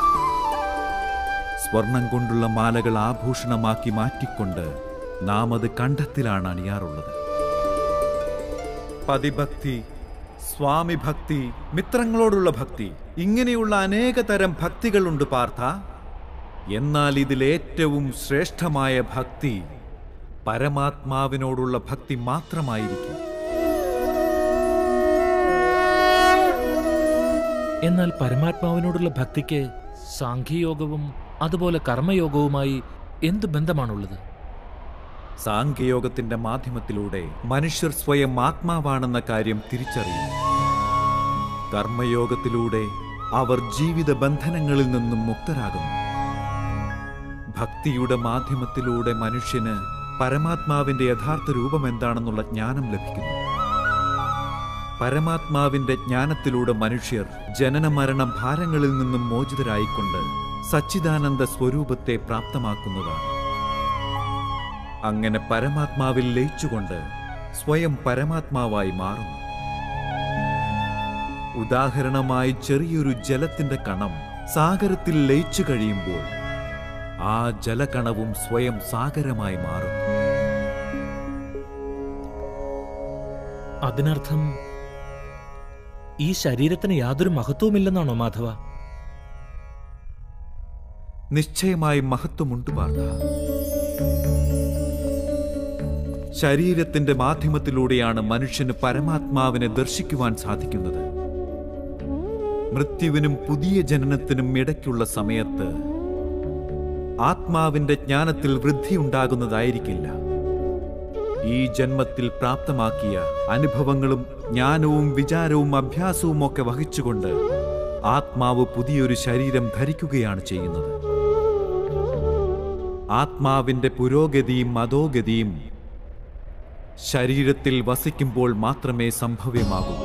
സ്വർണം കൊണ്ടുള്ള മാലകൾ ആഭൂഷണമാക്കി മാറ്റിക്കൊണ്ട് നാം അത് കണ്ഠത്തിലാണ് അണിയാറുള്ളത് പതിഭക്തി സ്വാമി ഭക്തി മിത്രങ്ങളോടുള്ള ഭക്തി ഇങ്ങനെയുള്ള അനേക തരം ഭക്തികളുണ്ട് പാർത്ഥ എന്നാൽ ഇതിലേറ്റവും ശ്രേഷ്ഠമായ ഭക്തി പരമാത്മാവിനോടുള്ള ഭക്തി മാത്രമായിരിക്കും എന്നാൽ പരമാത്മാവിനോടുള്ള ഭക്തിക്ക് സാഖ്യയോഗവും അതുപോലെ കർമ്മയോഗവുമായി എന്ത് ബന്ധമാണുള്ളത് സാങ്കേയോഗത്തിന്റെ മാധ്യമത്തിലൂടെ മനുഷ്യർ സ്വയം ആത്മാവാണെന്ന കാര്യം തിരിച്ചറിയും കർമ്മയോഗത്തിലൂടെ അവർ ജീവിത ബന്ധനങ്ങളിൽ നിന്നും മുക്തരാകുന്നു ഭക്തിയുടെ മാധ്യമത്തിലൂടെ മനുഷ്യന് പരമാത്മാവിന്റെ യഥാർത്ഥ രൂപം എന്താണെന്നുള്ള ജ്ഞാനം ലഭിക്കുന്നു പരമാത്മാവിന്റെ ജ്ഞാനത്തിലൂടെ മനുഷ്യർ ജനന മരണ ഭാരങ്ങളിൽ നിന്നും മോചിതരായിക്കൊണ്ട് സച്ചിദാനന്ദ സ്വരൂപത്തെ പ്രാപ്തമാക്കുന്നതാണ് അങ്ങനെ പരമാത്മാവിൽ ലയിച്ചുകൊണ്ട് സ്വയം പരമാത്മാവായി മാറുന്നു ഉദാഹരണമായി ചെറിയൊരു ജലത്തിന്റെ കണം സാഗരത്തിൽ ലയിച്ചു കഴിയുമ്പോൾ ആ ജലകണവും സ്വയം സാഗരമായി മാറുന്നു അതിനർത്ഥം ഈ ശരീരത്തിന് യാതൊരു മഹത്വവുമില്ലെന്നാണോ മാധവ നിശ്ചയമായും മഹത്വമുണ്ട് പാർത്ഥ ശരീരത്തിന്റെ മാധ്യമത്തിലൂടെയാണ് മനുഷ്യന് പരമാത്മാവിനെ ദർശിക്കുവാൻ സാധിക്കുന്നത് മൃത്യുവിനും പുതിയ ജനനത്തിനും ഇടയ്ക്കുള്ള സമയത്ത് ആത്മാവിന്റെ ജ്ഞാനത്തിൽ വൃദ്ധിയുണ്ടാകുന്നതായിരിക്കില്ല ഈ ജന്മത്തിൽ പ്രാപ്തമാക്കിയ അനുഭവങ്ങളും ജ്ഞാനവും വിചാരവും അഭ്യാസവും ഒക്കെ വഹിച്ചുകൊണ്ട് ആത്മാവ് പുതിയൊരു ശരീരം ധരിക്കുകയാണ് ചെയ്യുന്നത് ആത്മാവിന്റെ പുരോഗതിയും അധോഗതിയും ശരീരത്തിൽ വസിക്കുമ്പോൾ മാത്രമേ സംഭവ്യമാകൂ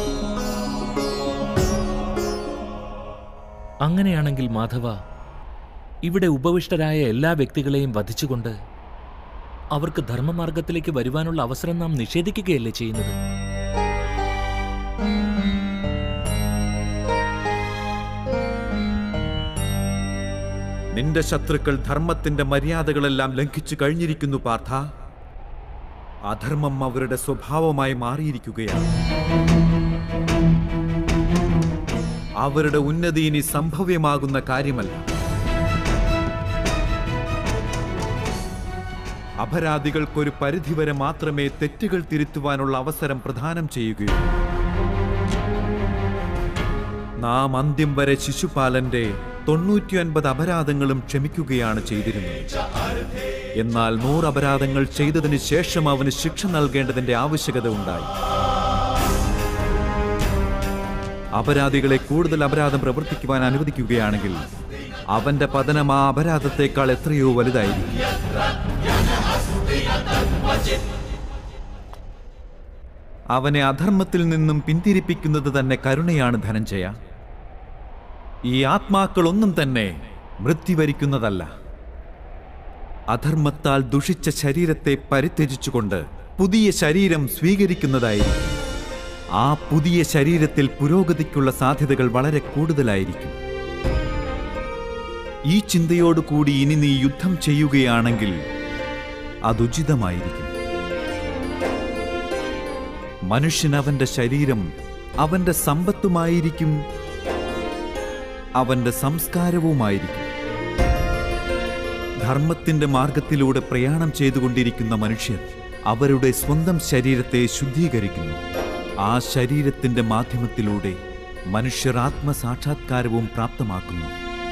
അങ്ങനെയാണെങ്കിൽ മാധവ ഇവിടെ ഉപവിഷ്ടരായ എല്ലാ വ്യക്തികളെയും വധിച്ചുകൊണ്ട് അവർക്ക് ധർമ്മമാർഗത്തിലേക്ക് വരുവാനുള്ള അവസരം നാം നിഷേധിക്കുകയല്ലേ ചെയ്യുന്നത് നിന്റെ ശത്രുക്കൾ ധർമ്മത്തിന്റെ മര്യാദകളെല്ലാം ലംഘിച്ചു കഴിഞ്ഞിരിക്കുന്നു പാർത്ഥ അധർമ്മം അവരുടെ സ്വഭാവമായി മാറിയിരിക്കുകയാണ് അവരുടെ ഉന്നതി ഇനി സംഭവ്യമാകുന്ന കാര്യമല്ല അപരാധികൾക്കൊരു പരിധിവരെ മാത്രമേ തെറ്റുകൾ തിരുത്തുവാനുള്ള അവസരം പ്രദാനം ചെയ്യുകയുള്ളൂ നാം അന്ത്യം വരെ ശിശുപാലന്റെ തൊണ്ണൂറ്റിയൊൻപത് അപരാധങ്ങളും ക്ഷമിക്കുകയാണ് ചെയ്തിരുന്നത് എന്നാൽ നൂറ് അപരാധങ്ങൾ ചെയ്തതിന് ശേഷം അവന് ശിക്ഷ നൽകേണ്ടതിന്റെ ആവശ്യകത ഉണ്ടായി അപരാധികളെ കൂടുതൽ അപരാധം പ്രവർത്തിക്കുവാൻ അനുവദിക്കുകയാണെങ്കിൽ അവന്റെ പതനം ആ അപരാധത്തെക്കാൾ എത്രയോ വലുതായിരിക്കും അവനെ അധർമ്മത്തിൽ നിന്നും പിന്തിരിപ്പിക്കുന്നത് തന്നെ കരുണയാണ് ധനഞ്ജയ ഈ ആത്മാക്കളൊന്നും തന്നെ മൃത്യുവരിക്കുന്നതല്ല അധർമ്മത്താൽ ദുഷിച്ച ശരീരത്തെ പരിത്യജിച്ചുകൊണ്ട് പുതിയ ശരീരം സ്വീകരിക്കുന്നതായിരിക്കും ആ പുതിയ ശരീരത്തിൽ പുരോഗതിക്കുള്ള സാധ്യതകൾ വളരെ കൂടുതലായിരിക്കും ഈ ചിന്തയോടുകൂടി ഇനി നീ യുദ്ധം ചെയ്യുകയാണെങ്കിൽ അതുചിതമായിരിക്കും മനുഷ്യൻ അവന്റെ ശരീരം അവന്റെ സമ്പത്തുമായിരിക്കും അവന്റെ സംസ്കാരവുമായിരിക്കും ധർമ്മത്തിന്റെ മാർഗത്തിലൂടെ പ്രയാണം ചെയ്തുകൊണ്ടിരിക്കുന്ന മനുഷ്യർ അവരുടെ സ്വന്തം ശരീരത്തെ ശുദ്ധീകരിക്കുന്നു ആ ശരീരത്തിന്റെ മാധ്യമത്തിലൂടെ മനുഷ്യർ ആത്മസാക്ഷാത്കാരവും പ്രാപ്തമാക്കുന്നു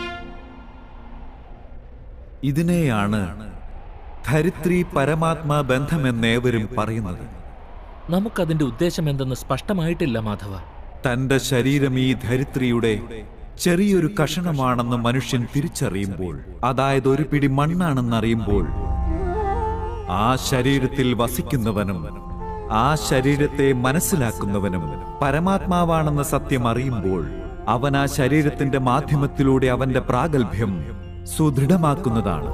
ഇതിനെയാണ് ധരിത്രി പരമാത്മാ ബന്ധമെന്നേവരും പറയുന്നത് നമുക്കതിന്റെ ഉദ്ദേശം എന്തെന്ന് സ്പഷ്ടമായിട്ടില്ല മാധവ തന്റെ ശരീരം ഈ ധരിത്രിയുടെ ചെറിയൊരു കഷണമാണെന്ന് മനുഷ്യൻ തിരിച്ചറിയുമ്പോൾ അതായത് ഒരു പിടി മണ്ണാണെന്നറിയുമ്പോൾ ആ ശരീരത്തിൽ വസിക്കുന്നവനും ആ ശരീരത്തെ മനസ്സിലാക്കുന്നവനും പരമാത്മാവാണെന്ന സത്യം അറിയുമ്പോൾ അവൻ ആ ശരീരത്തിന്റെ മാധ്യമത്തിലൂടെ അവന്റെ പ്രാഗൽഭ്യം സുദൃഢമാക്കുന്നതാണ്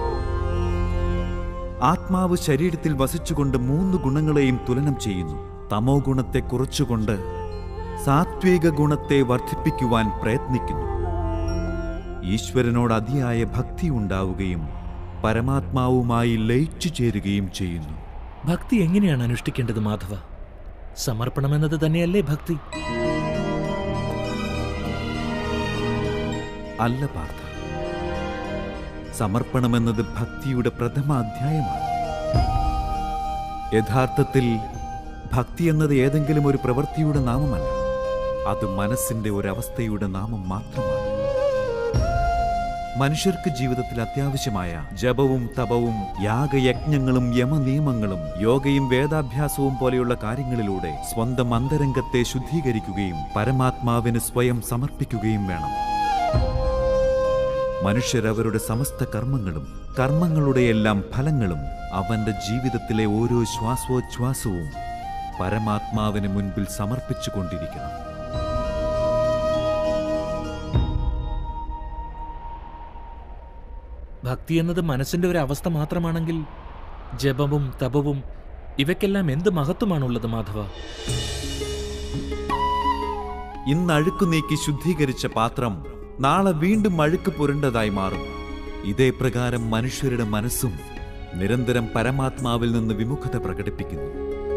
ആത്മാവ് ശരീരത്തിൽ വസിച്ചുകൊണ്ട് മൂന്ന് ഗുണങ്ങളെയും തുലനം ചെയ്യുന്നു തമോ ഗുണത്തെ കുറച്ചുകൊണ്ട് സാത്വിക ഗുണത്തെ വർദ്ധിപ്പിക്കുവാൻ പ്രയത്നിക്കുന്നു ഈശ്വരനോട് അതിയായ ഭക്തി ഉണ്ടാവുകയും പരമാത്മാവുമായി ലയിച്ചു ചേരുകയും ചെയ്യുന്നു ഭക്തി എങ്ങനെയാണ് അനുഷ്ഠിക്കേണ്ടത് മാധവ സമർപ്പണമെന്നത് തന്നെയല്ലേ ഭക്തി അല്ല പാർത്ഥ സമർപ്പണമെന്നത് ഭക്തിയുടെ പ്രഥമ അധ്യായമാണ് യഥാർത്ഥത്തിൽ ഭക്തി എന്നത് ഏതെങ്കിലും ഒരു പ്രവൃത്തിയുടെ നാമമല്ല അത് മനസ്സിന്റെ ഒരവസ്ഥയുടെ നാമം മാത്രമാണ് മനുഷ്യർക്ക് ജീവിതത്തിൽ അത്യാവശ്യമായ ജപവും തപവും യാഗയജ്ഞങ്ങളും യമനിയമങ്ങളും യോഗയും വേദാഭ്യാസവും പോലെയുള്ള കാര്യങ്ങളിലൂടെ സ്വന്തം അന്തരംഗത്തെ ശുദ്ധീകരിക്കുകയും പരമാത്മാവിന് സ്വയം സമർപ്പിക്കുകയും വേണം മനുഷ്യർ അവരുടെ സമസ്ത കർമ്മങ്ങളും കർമ്മങ്ങളുടെയെല്ലാം ഫലങ്ങളും അവന്റെ ജീവിതത്തിലെ ഓരോ ശ്വാസോച്ഛ്വാസവും പരമാത്മാവിന് മുൻപിൽ സമർപ്പിച്ചുകൊണ്ടിരിക്കണം ഭക്തി എന്നത് മനസ്സിന്റെ ഒരു അവസ്ഥ മാത്രമാണെങ്കിൽ ജപവും തപവും ഇവയ്ക്കെല്ലാം എന്ത് മഹത്വമാണുള്ളത് മാധവ ഇന്ന് അഴുക്ക് നീക്കി ശുദ്ധീകരിച്ച പാത്രം നാളെ വീണ്ടും അഴുക്ക് പുരണ്ടതായി മാറും ഇതേ പ്രകാരം മനുഷ്യരുടെ മനസ്സും നിരന്തരം പരമാത്മാവിൽ നിന്ന് വിമുഖത പ്രകടിപ്പിക്കുന്നു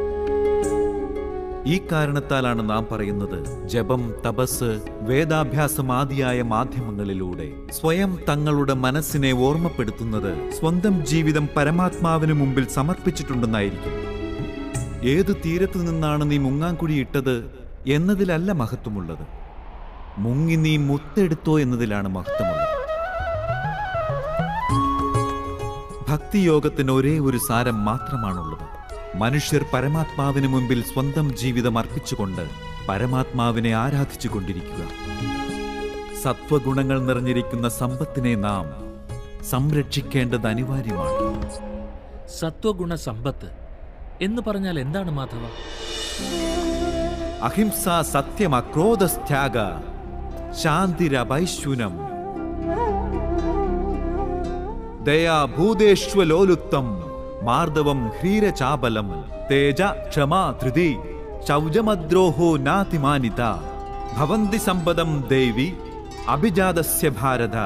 ഈ കാരണത്താലാണ് നാം പറയുന്നത് ജപം തപസ് വേദാഭ്യാസം ആദിയായ മാധ്യമങ്ങളിലൂടെ സ്വയം തങ്ങളുടെ മനസ്സിനെ ഓർമ്മപ്പെടുത്തുന്നത് സ്വന്തം ജീവിതം പരമാത്മാവിന് മുമ്പിൽ സമർപ്പിച്ചിട്ടുണ്ടെന്നായിരിക്കും ഏതു തീരത്തു നിന്നാണ് നീ മുങ്ങാങ്കുഴിയിട്ടത് എന്നതിലല്ല മഹത്വമുള്ളത് മുങ്ങി നീ മുത്തെടുത്തോ എന്നതിലാണ് മഹത്വമുള്ളത് ഭക്തിയോഗത്തിന് ഒരേ ഒരു സാരം മാത്രമാണുള്ളത് മനുഷ്യർ പരമാത്മാവിന് മുമ്പിൽ സ്വന്തം ജീവിതം അർപ്പിച്ചുകൊണ്ട് പരമാത്മാവിനെ ആരാധിച്ചു കൊണ്ടിരിക്കുക സത്വഗുണങ്ങൾ നിറഞ്ഞിരിക്കുന്ന സമ്പത്തിനെ നാം സംരക്ഷിക്കേണ്ടത് അനിവാര്യമാണ് സത്വഗുണ സമ്പത്ത് എന്ന് പറഞ്ഞാൽ എന്താണ് മാധവ അഹിംസ സത്യം അക്രോധസ്ത്യാഗ ശാന്തിരവൈശ്വനം ദയാഭൂതേഷ്വലോലുത്തം മാർദവം ഹ്രീരചാബലം തേജ ക്ഷമാ ധൃതി ശൗചമദ്രോഹോ നാതിമാനിത ഭവന്തി സമ്പദം ദേവി അഭിജാതസ്യ ഭാരത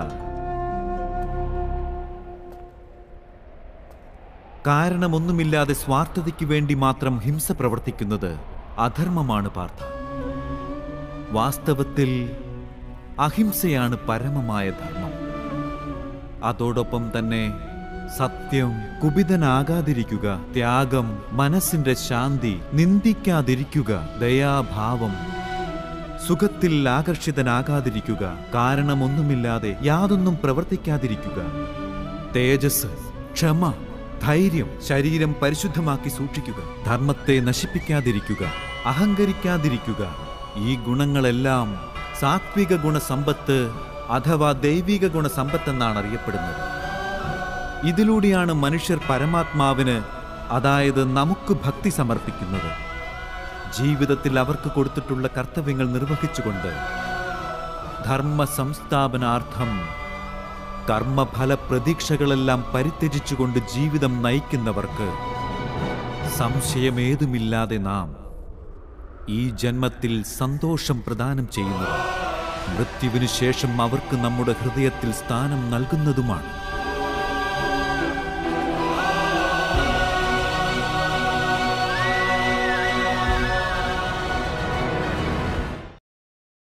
കാരണമൊന്നുമില്ലാതെ സ്വാർത്ഥതയ്ക്ക് വേണ്ടി മാത്രം ഹിംസ പ്രവർത്തിക്കുന്നത് അധർമ്മമാണ് പാർത്ഥ വാസ്തവത്തിൽ അഹിംസയാണ് പരമമായ ധർമ്മം അതോടൊപ്പം തന്നെ സത്യം കുപിതനാകാതിരിക്കുക ത്യാഗം മനസ്സിന്റെ ശാന്തി നിന്ദിക്കാതിരിക്കുക ദയാഭാവം സുഖത്തിൽ ആകർഷിതനാകാതിരിക്കുക കാരണമൊന്നുമില്ലാതെ യാതൊന്നും പ്രവർത്തിക്കാതിരിക്കുക തേജസ് ക്ഷമ ധൈര്യം ശരീരം പരിശുദ്ധമാക്കി സൂക്ഷിക്കുക ധർമ്മത്തെ നശിപ്പിക്കാതിരിക്കുക അഹങ്കരിക്കാതിരിക്കുക ഈ ഗുണങ്ങളെല്ലാം സാത്വിക ഗുണസമ്പത്ത് അഥവാ ദൈവിക ഗുണസമ്പത്തെന്നാണ് അറിയപ്പെടുന്നത് ഇതിലൂടെയാണ് മനുഷ്യർ പരമാത്മാവിന് അതായത് നമുക്ക് ഭക്തി സമർപ്പിക്കുന്നത് ജീവിതത്തിൽ അവർക്ക് കൊടുത്തിട്ടുള്ള കർത്തവ്യങ്ങൾ നിർവഹിച്ചുകൊണ്ട് ധർമ്മ സംസ്ഥാപനാർത്ഥം കർമ്മഫല പ്രതീക്ഷകളെല്ലാം പരിത്യജിച്ചുകൊണ്ട് ജീവിതം നയിക്കുന്നവർക്ക് സംശയമേതുമില്ലാതെ നാം ഈ ജന്മത്തിൽ സന്തോഷം പ്രദാനം ചെയ്യുന്നത് മൃത്യുവിനു ശേഷം അവർക്ക് നമ്മുടെ ഹൃദയത്തിൽ സ്ഥാനം നൽകുന്നതുമാണ്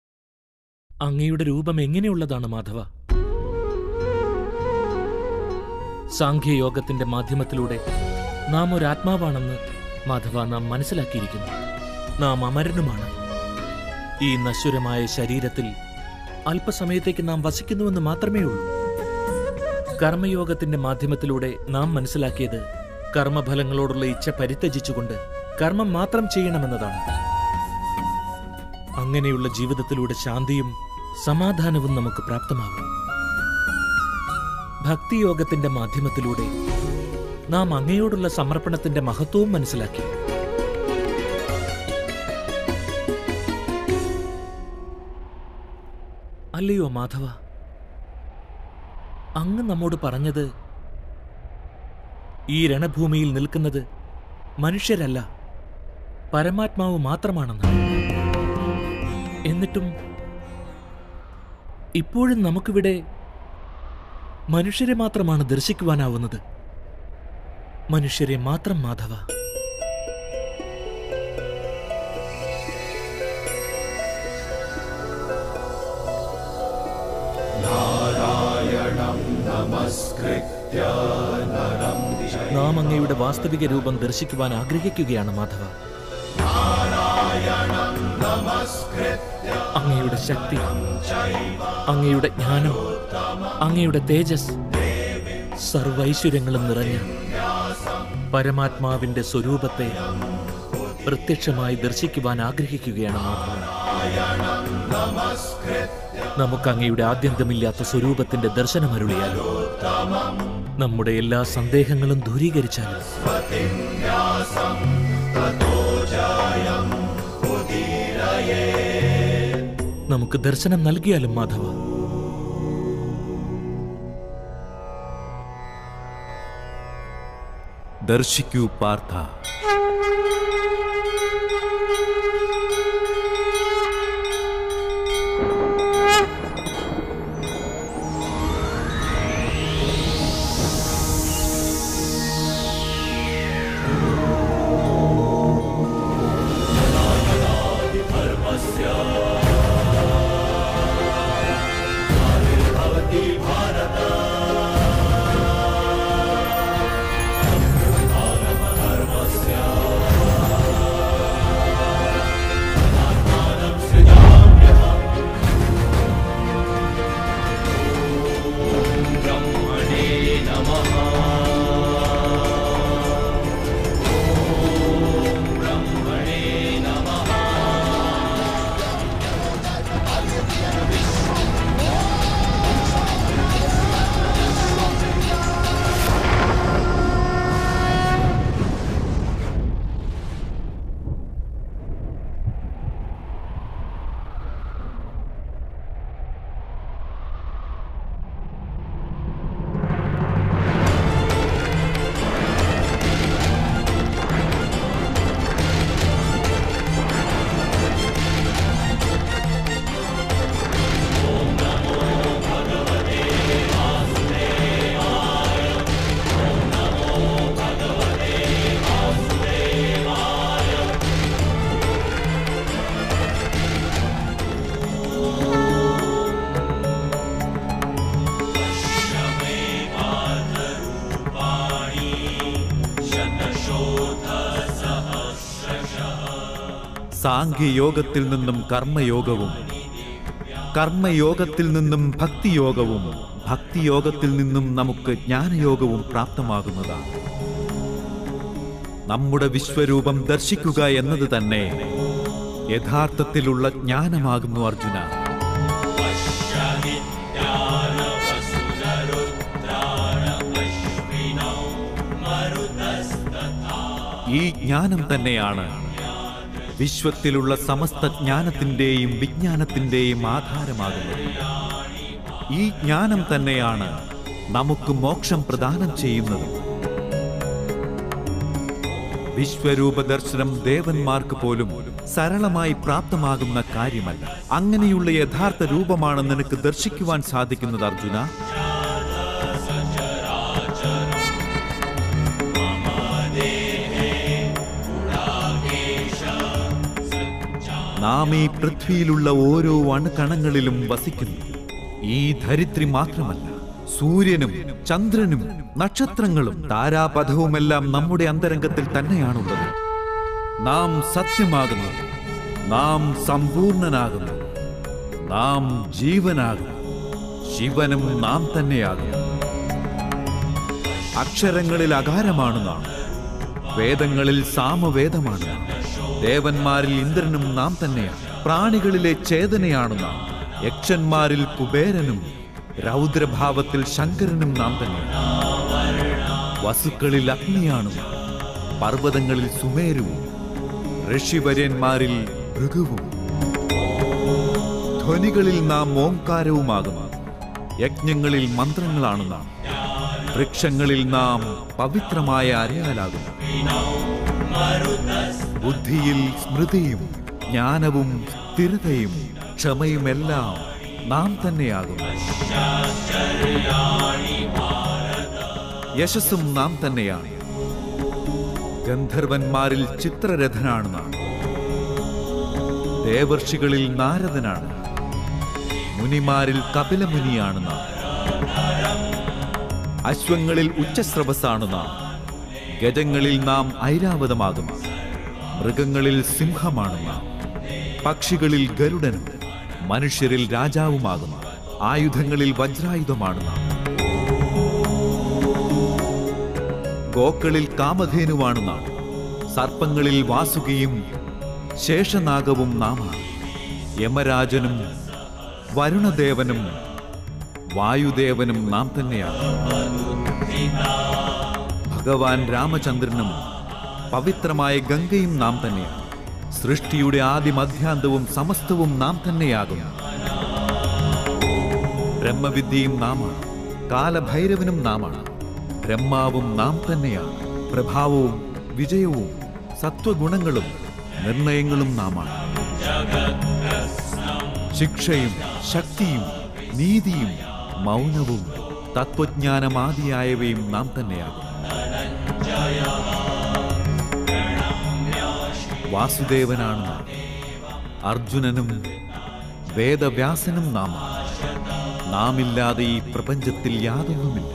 അങ്ങയുടെ രൂപം എങ്ങനെയുള്ളതാണ് മാധവ സാഖ്യയോഗത്തിന്റെ മാധ്യമത്തിലൂടെ നാം ഒരു ആത്മാവാണെന്ന് മാധവ നാം മനസ്സിലാക്കിയിരിക്കുന്നു നാം അമരനുമാണ് ഈ നശ്വരമായ ശരീരത്തിൽ അല്പസമയത്തേക്ക് നാം വസിക്കുന്നുവെന്ന് മാത്രമേ ഉള്ളൂ കർമ്മയോഗത്തിന്റെ മാധ്യമത്തിലൂടെ നാം മനസ്സിലാക്കിയത് കർമ്മഫലങ്ങളോടുള്ള ഇച്ഛ പരിത്യജിച്ചുകൊണ്ട് കർമ്മം മാത്രം ചെയ്യണമെന്നതാണ് അങ്ങനെയുള്ള ജീവിതത്തിലൂടെ ശാന്തിയും സമാധാനവും നമുക്ക് പ്രാപ്തമാകും ഭക്തിയോഗത്തിന്റെ മാധ്യമത്തിലൂടെ നാം അങ്ങയോടുള്ള സമർപ്പണത്തിന്റെ മഹത്വവും മനസ്സിലാക്കി അല്ലയോ മാധവ അങ്ങ് നമ്മോട് പറഞ്ഞത് ഈ രണഭൂമിയിൽ നിൽക്കുന്നത് മനുഷ്യരല്ല പരമാത്മാവ് മാത്രമാണെന്ന് എന്നിട്ടും ഇപ്പോഴും നമുക്കിവിടെ മനുഷ്യരെ മാത്രമാണ് ദർശിക്കുവാനാവുന്നത് മനുഷ്യരെ മാത്രം മാധവ നാം അങ്ങയുടെ വാസ്തവിക രൂപം ദർശിക്കുവാൻ ആഗ്രഹിക്കുകയാണ് മാധവ അങ്ങയുടെ ശക്തി അങ്ങയുടെ ജ്ഞാനം അങ്ങയുടെ തേജസ് സർവൈശ്വര്യങ്ങളും നിറഞ്ഞ പരമാത്മാവിന്റെ സ്വരൂപത്തെ പ്രത്യക്ഷമായി ദർശിക്കുവാൻ ആഗ്രഹിക്കുകയാണ് മാധവ നമുക്ക് അങ്ങയുടെ ആദ്യന്തമില്ലാത്ത സ്വരൂപത്തിന്റെ ദർശനമരുളിയാലോ നമ്മുടെ എല്ലാ സന്ദേഹങ്ങളും ദൂരീകരിച്ചാലും നമുക്ക് ദർശനം നൽകിയാലും മാധവ ദർശിക്കൂ പാർത്ഥ സാഖ്യയോഗത്തിൽ നിന്നും കർമ്മയോഗവും കർമ്മയോഗത്തിൽ നിന്നും ഭക്തിയോഗവും ഭക്തിയോഗത്തിൽ നിന്നും നമുക്ക് ജ്ഞാനയോഗവും പ്രാപ്തമാകുന്നതാണ് നമ്മുടെ വിശ്വരൂപം ദർശിക്കുക എന്നത് തന്നെ യഥാർത്ഥത്തിലുള്ള ജ്ഞാനമാകുന്നു അർജുന ഈ ജ്ഞാനം തന്നെയാണ് വിശ്വത്തിലുള്ള സമസ്ത ജ്ഞാനത്തിന്റെയും വിജ്ഞാനത്തിന്റെയും ആധാരമാകുന്നത് ഈ ജ്ഞാനം തന്നെയാണ് നമുക്ക് മോക്ഷം പ്രദാനം ചെയ്യുന്നത് വിശ്വരൂപ ദർശനം ദേവന്മാർക്ക് പോലും സരളമായി പ്രാപ്തമാകുന്ന കാര്യമല്ല അങ്ങനെയുള്ള യഥാർത്ഥ രൂപമാണ് നിനക്ക് ദർശിക്കുവാൻ സാധിക്കുന്നത് അർജുന നാം ഈ പൃഥ്വിയിലുള്ള ഓരോ അണുകണങ്ങളിലും വസിക്കുന്നു ഈ ധരിത്രി മാത്രമല്ല സൂര്യനും ചന്ദ്രനും നക്ഷത്രങ്ങളും താരാപഥവുമെല്ലാം നമ്മുടെ അന്തരംഗത്തിൽ തന്നെയാണുള്ളത് നാം സത്യമാകുന്നു നാം സമ്പൂർണനാകുന്നു നാം ജീവനാകുന്നു ശിവനും നാം തന്നെയാകുന്നു അക്ഷരങ്ങളിൽ അകാരമാണ് നാം വേദങ്ങളിൽ സാമവേദമാണ് നാം ദേവന്മാരിൽ ഇന്ദ്രനും നാം തന്നെയാണ് പ്രാണികളിലെ ചേതനയാണ് നാം യക്ഷന്മാരിൽ കുബേരനും രൗദ്രഭാവത്തിൽ ശങ്കരനും നാം തന്നെയാണ് വസുക്കളിൽ അഗ്നിയാണ് നാം പർവ്വതങ്ങളിൽ സുമേരുവും ഋഷിവര്യന്മാരിൽ ഭൃഗുവും ധ്വനികളിൽ നാം ഓംകാരവുമാകുന്നു യജ്ഞങ്ങളിൽ മന്ത്രങ്ങളാണ് നാം വൃക്ഷങ്ങളിൽ നാം പവിത്രമായ അരയാലാകുന്നു ബുദ്ധിയിൽ സ്മൃതിയും ജ്ഞാനവും സ്ഥിരതയും ക്ഷമയുമെല്ലാം നാം തന്നെയാകുന്നു യശസ്സും നാം തന്നെയാണ് ഗന്ധർവന്മാരിൽ ചിത്രരഥനാണ് നാം ദേവർഷികളിൽ നാരദനാണ് മുനിമാരിൽ കപിലമുനിയാണ് നാം അശ്വങ്ങളിൽ ഉച്ചസ്രവസാണ് നാം ഗജങ്ങളിൽ നാം ഐരാവതമാകും മൃഗങ്ങളിൽ സിംഹമാണ് നാം പക്ഷികളിൽ ഗരുഡനും മനുഷ്യരിൽ രാജാവുമാകും ആയുധങ്ങളിൽ വജ്രായുധമാണ് നാം ഗോക്കളിൽ കാമധേനുവാണ് നാം സർപ്പങ്ങളിൽ വാസുകിയും ശേഷനാഗവും നാമാണ് യമരാജനും വരുണദേവനും വായുദേവനും നാം തന്നെയാണ് ഭഗവാൻ രാമചന്ദ്രനും പവിത്രമായ ഗംഗയും നാം തന്നെയാണ് സൃഷ്ടിയുടെ ആദിമധ്യാന്തവും സമസ്തവും നാം തന്നെയാകുന്നു ബ്രഹ്മവിദ്യയും നാമാണ് കാലഭൈരവനും നാമാണ് ബ്രഹ്മാവും നാം തന്നെയാണ് പ്രഭാവവും വിജയവും സത്വഗുണങ്ങളും നിർണയങ്ങളും നാമാണ് ശിക്ഷയും ശക്തിയും നീതിയും മൗനവും തത്വജ്ഞാനമാദിയായവയും നാം തന്നെയാകും വാസുദേവനാണ് നാം അർജുനനും വേദവ്യാസനും നാമാണ് നാമില്ലാതെ ഈ പ്രപഞ്ചത്തിൽ യാതൊന്നുമില്ല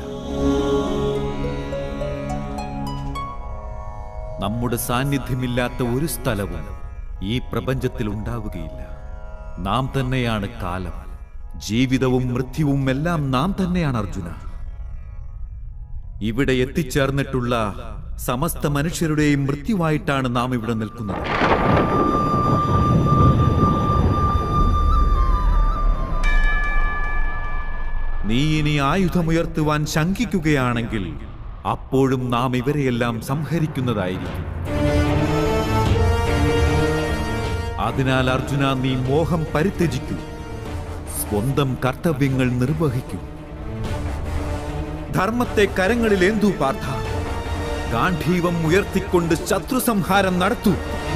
നമ്മുടെ സാന്നിധ്യമില്ലാത്ത ഒരു സ്ഥലവും ഈ പ്രപഞ്ചത്തിൽ ഉണ്ടാവുകയില്ല നാം തന്നെയാണ് കാലം ജീവിതവും മൃത്യുവും എല്ലാം നാം തന്നെയാണ് അർജുന ഇവിടെ എത്തിച്ചേർന്നിട്ടുള്ള സമസ്ത മനുഷ്യരുടെയും മൃത്യുവായിട്ടാണ് നാം ഇവിടെ നിൽക്കുന്നത് നീ ഇനി ആയുധമുയർത്തുവാൻ ശങ്കിക്കുകയാണെങ്കിൽ അപ്പോഴും നാം ഇവരെയെല്ലാം സംഹരിക്കുന്നതായിരിക്കും അതിനാൽ അർജുന നീ മോഹം പരിത്യജിക്കൂ സ്വന്തം കർത്തവ്യങ്ങൾ നിർവഹിക്കൂ ധർമ്മത്തെ കരങ്ങളിലേന്തു പാർത്ഥ ഗാന്ധീവം ഉയർത്തിക്കൊണ്ട് ശത്രു സംഹാരം നടത്തൂ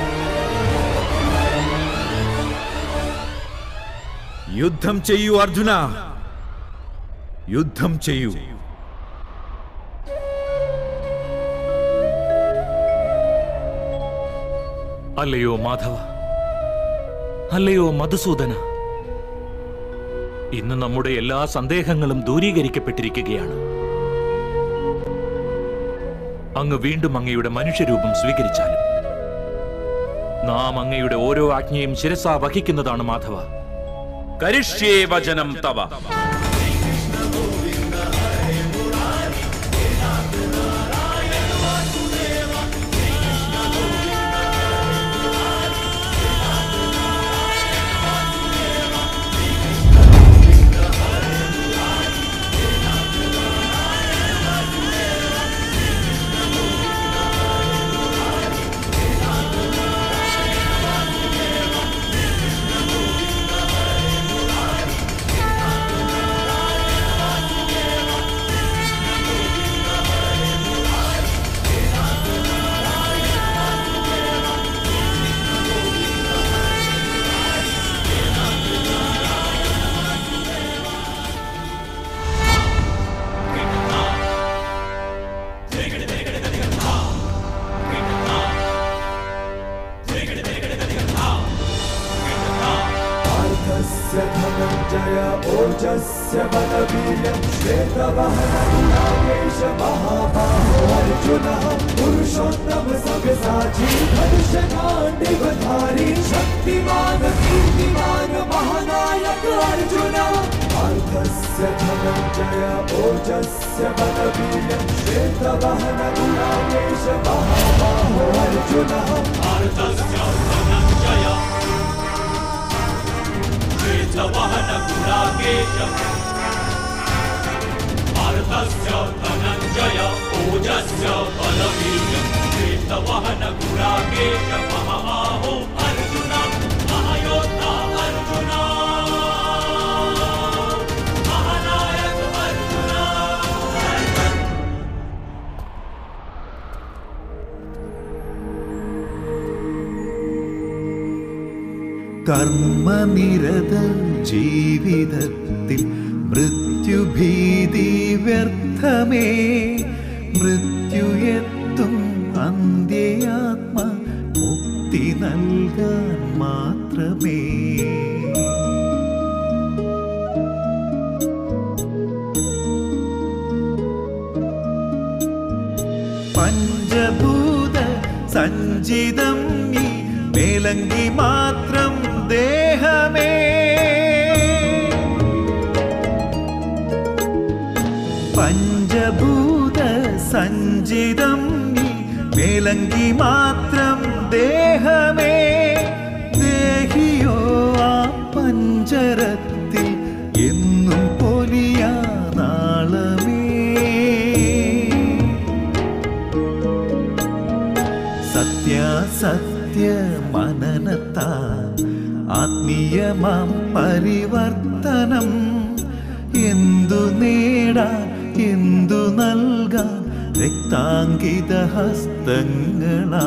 യുദ്ധം ചെയ്യൂ അർജുന യുദ്ധം ചെയ്യൂ അല്ലയോ മാധവ അല്ലയോ മധുസൂദന ഇന്ന് നമ്മുടെ എല്ലാ സന്ദേഹങ്ങളും ദൂരീകരിക്കപ്പെട്ടിരിക്കുകയാണ് അങ്ങ് വീണ്ടും അങ്ങയുടെ മനുഷ്യരൂപം സ്വീകരിച്ചാലും നാം അങ്ങയുടെ ഓരോ ആജ്ഞയും ശിരസാ വഹിക്കുന്നതാണ് മാധവ കരിഷ്യേ വചനം തവ ും पार्थस्य धनञ्जय ओजस्य बलवीर्यं श्वेतवहनगुणाकेश महाबाहो अर्जुनः पुरुषोत्तम सव्यसाची धनुषकाण्डिवधारी शक्तिमान कीर्तिमान महानायक अर्जुन पार्थस्य धनञ्जय ओजस्य बलवीर्यं श्वेतवहनगुणाकेश महाबाहो अर्जुनः भारतस्य धनञ्जय ओजस्य बलवीर्यं श्वेतवहनगुणाकेश महाबाहो अर्जुन महायोद्धा अर्जुन महानायक अर्जुन കർമ്മനിരത ജീവിതത്തിൽ മൃത്യുഭീതി വ്യർത്ഥമേ മൃത്യുയെത്തും അന്ത്യയാത്മ മുക്തി നൽകാൻ മാത്രമേ പഞ്ചഭൂത സഞ്ചിതം ഈ മേലങ്കി മാത്രം ദേഹമേ പഞ്ചഭൂത സഞ്ചിതം ഈ മേലങ്കി മാത്രം ദേഹമേ ദേഹിയോ ആ പഞ്ചരത്തിൽ എന്നും പൊലിയാ നാളമേ സത്യാസത്യ മനനത്താ ആത്മീയമാം പരിവർത്തനം എന്തു നേടാൻ എന്തു നൽകാൻ രക്താങ്കിത ഹസ്തങ്ങളാ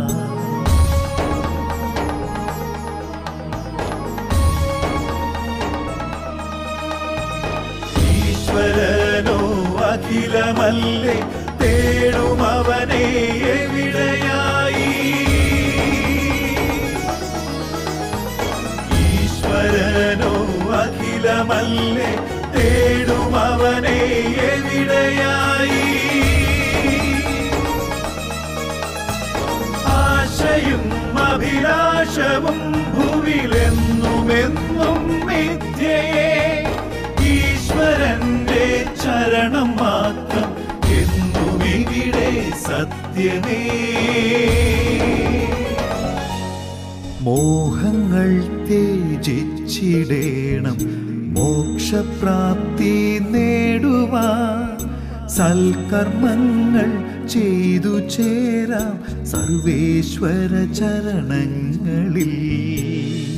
ഈശ്വരനോ അഖിലമല്ലേ തേടും അവനെ എവിടെയായി ഈശ്വരനോ അഖിലമല്ലേ തേടും അവനെ എവിടെയായി ആശയും അഭിലാഷവും ഭൂവിലെന്നുമെന്നും മിഥ്യയെ ഈശ്വരന്റെ ചരണം മാത്രം എന്നുമിവിടെ സത്യമേ മോഹങ്ങൾ ത്യജിച്ചിടേണം മോക്ഷപ്രാപ്തി നേടുവാൻ സൽക്കർമ്മങ്ങൾ ചെയ്തു ചേരാം സർവേശ്വര ചരണങ്ങളിൽ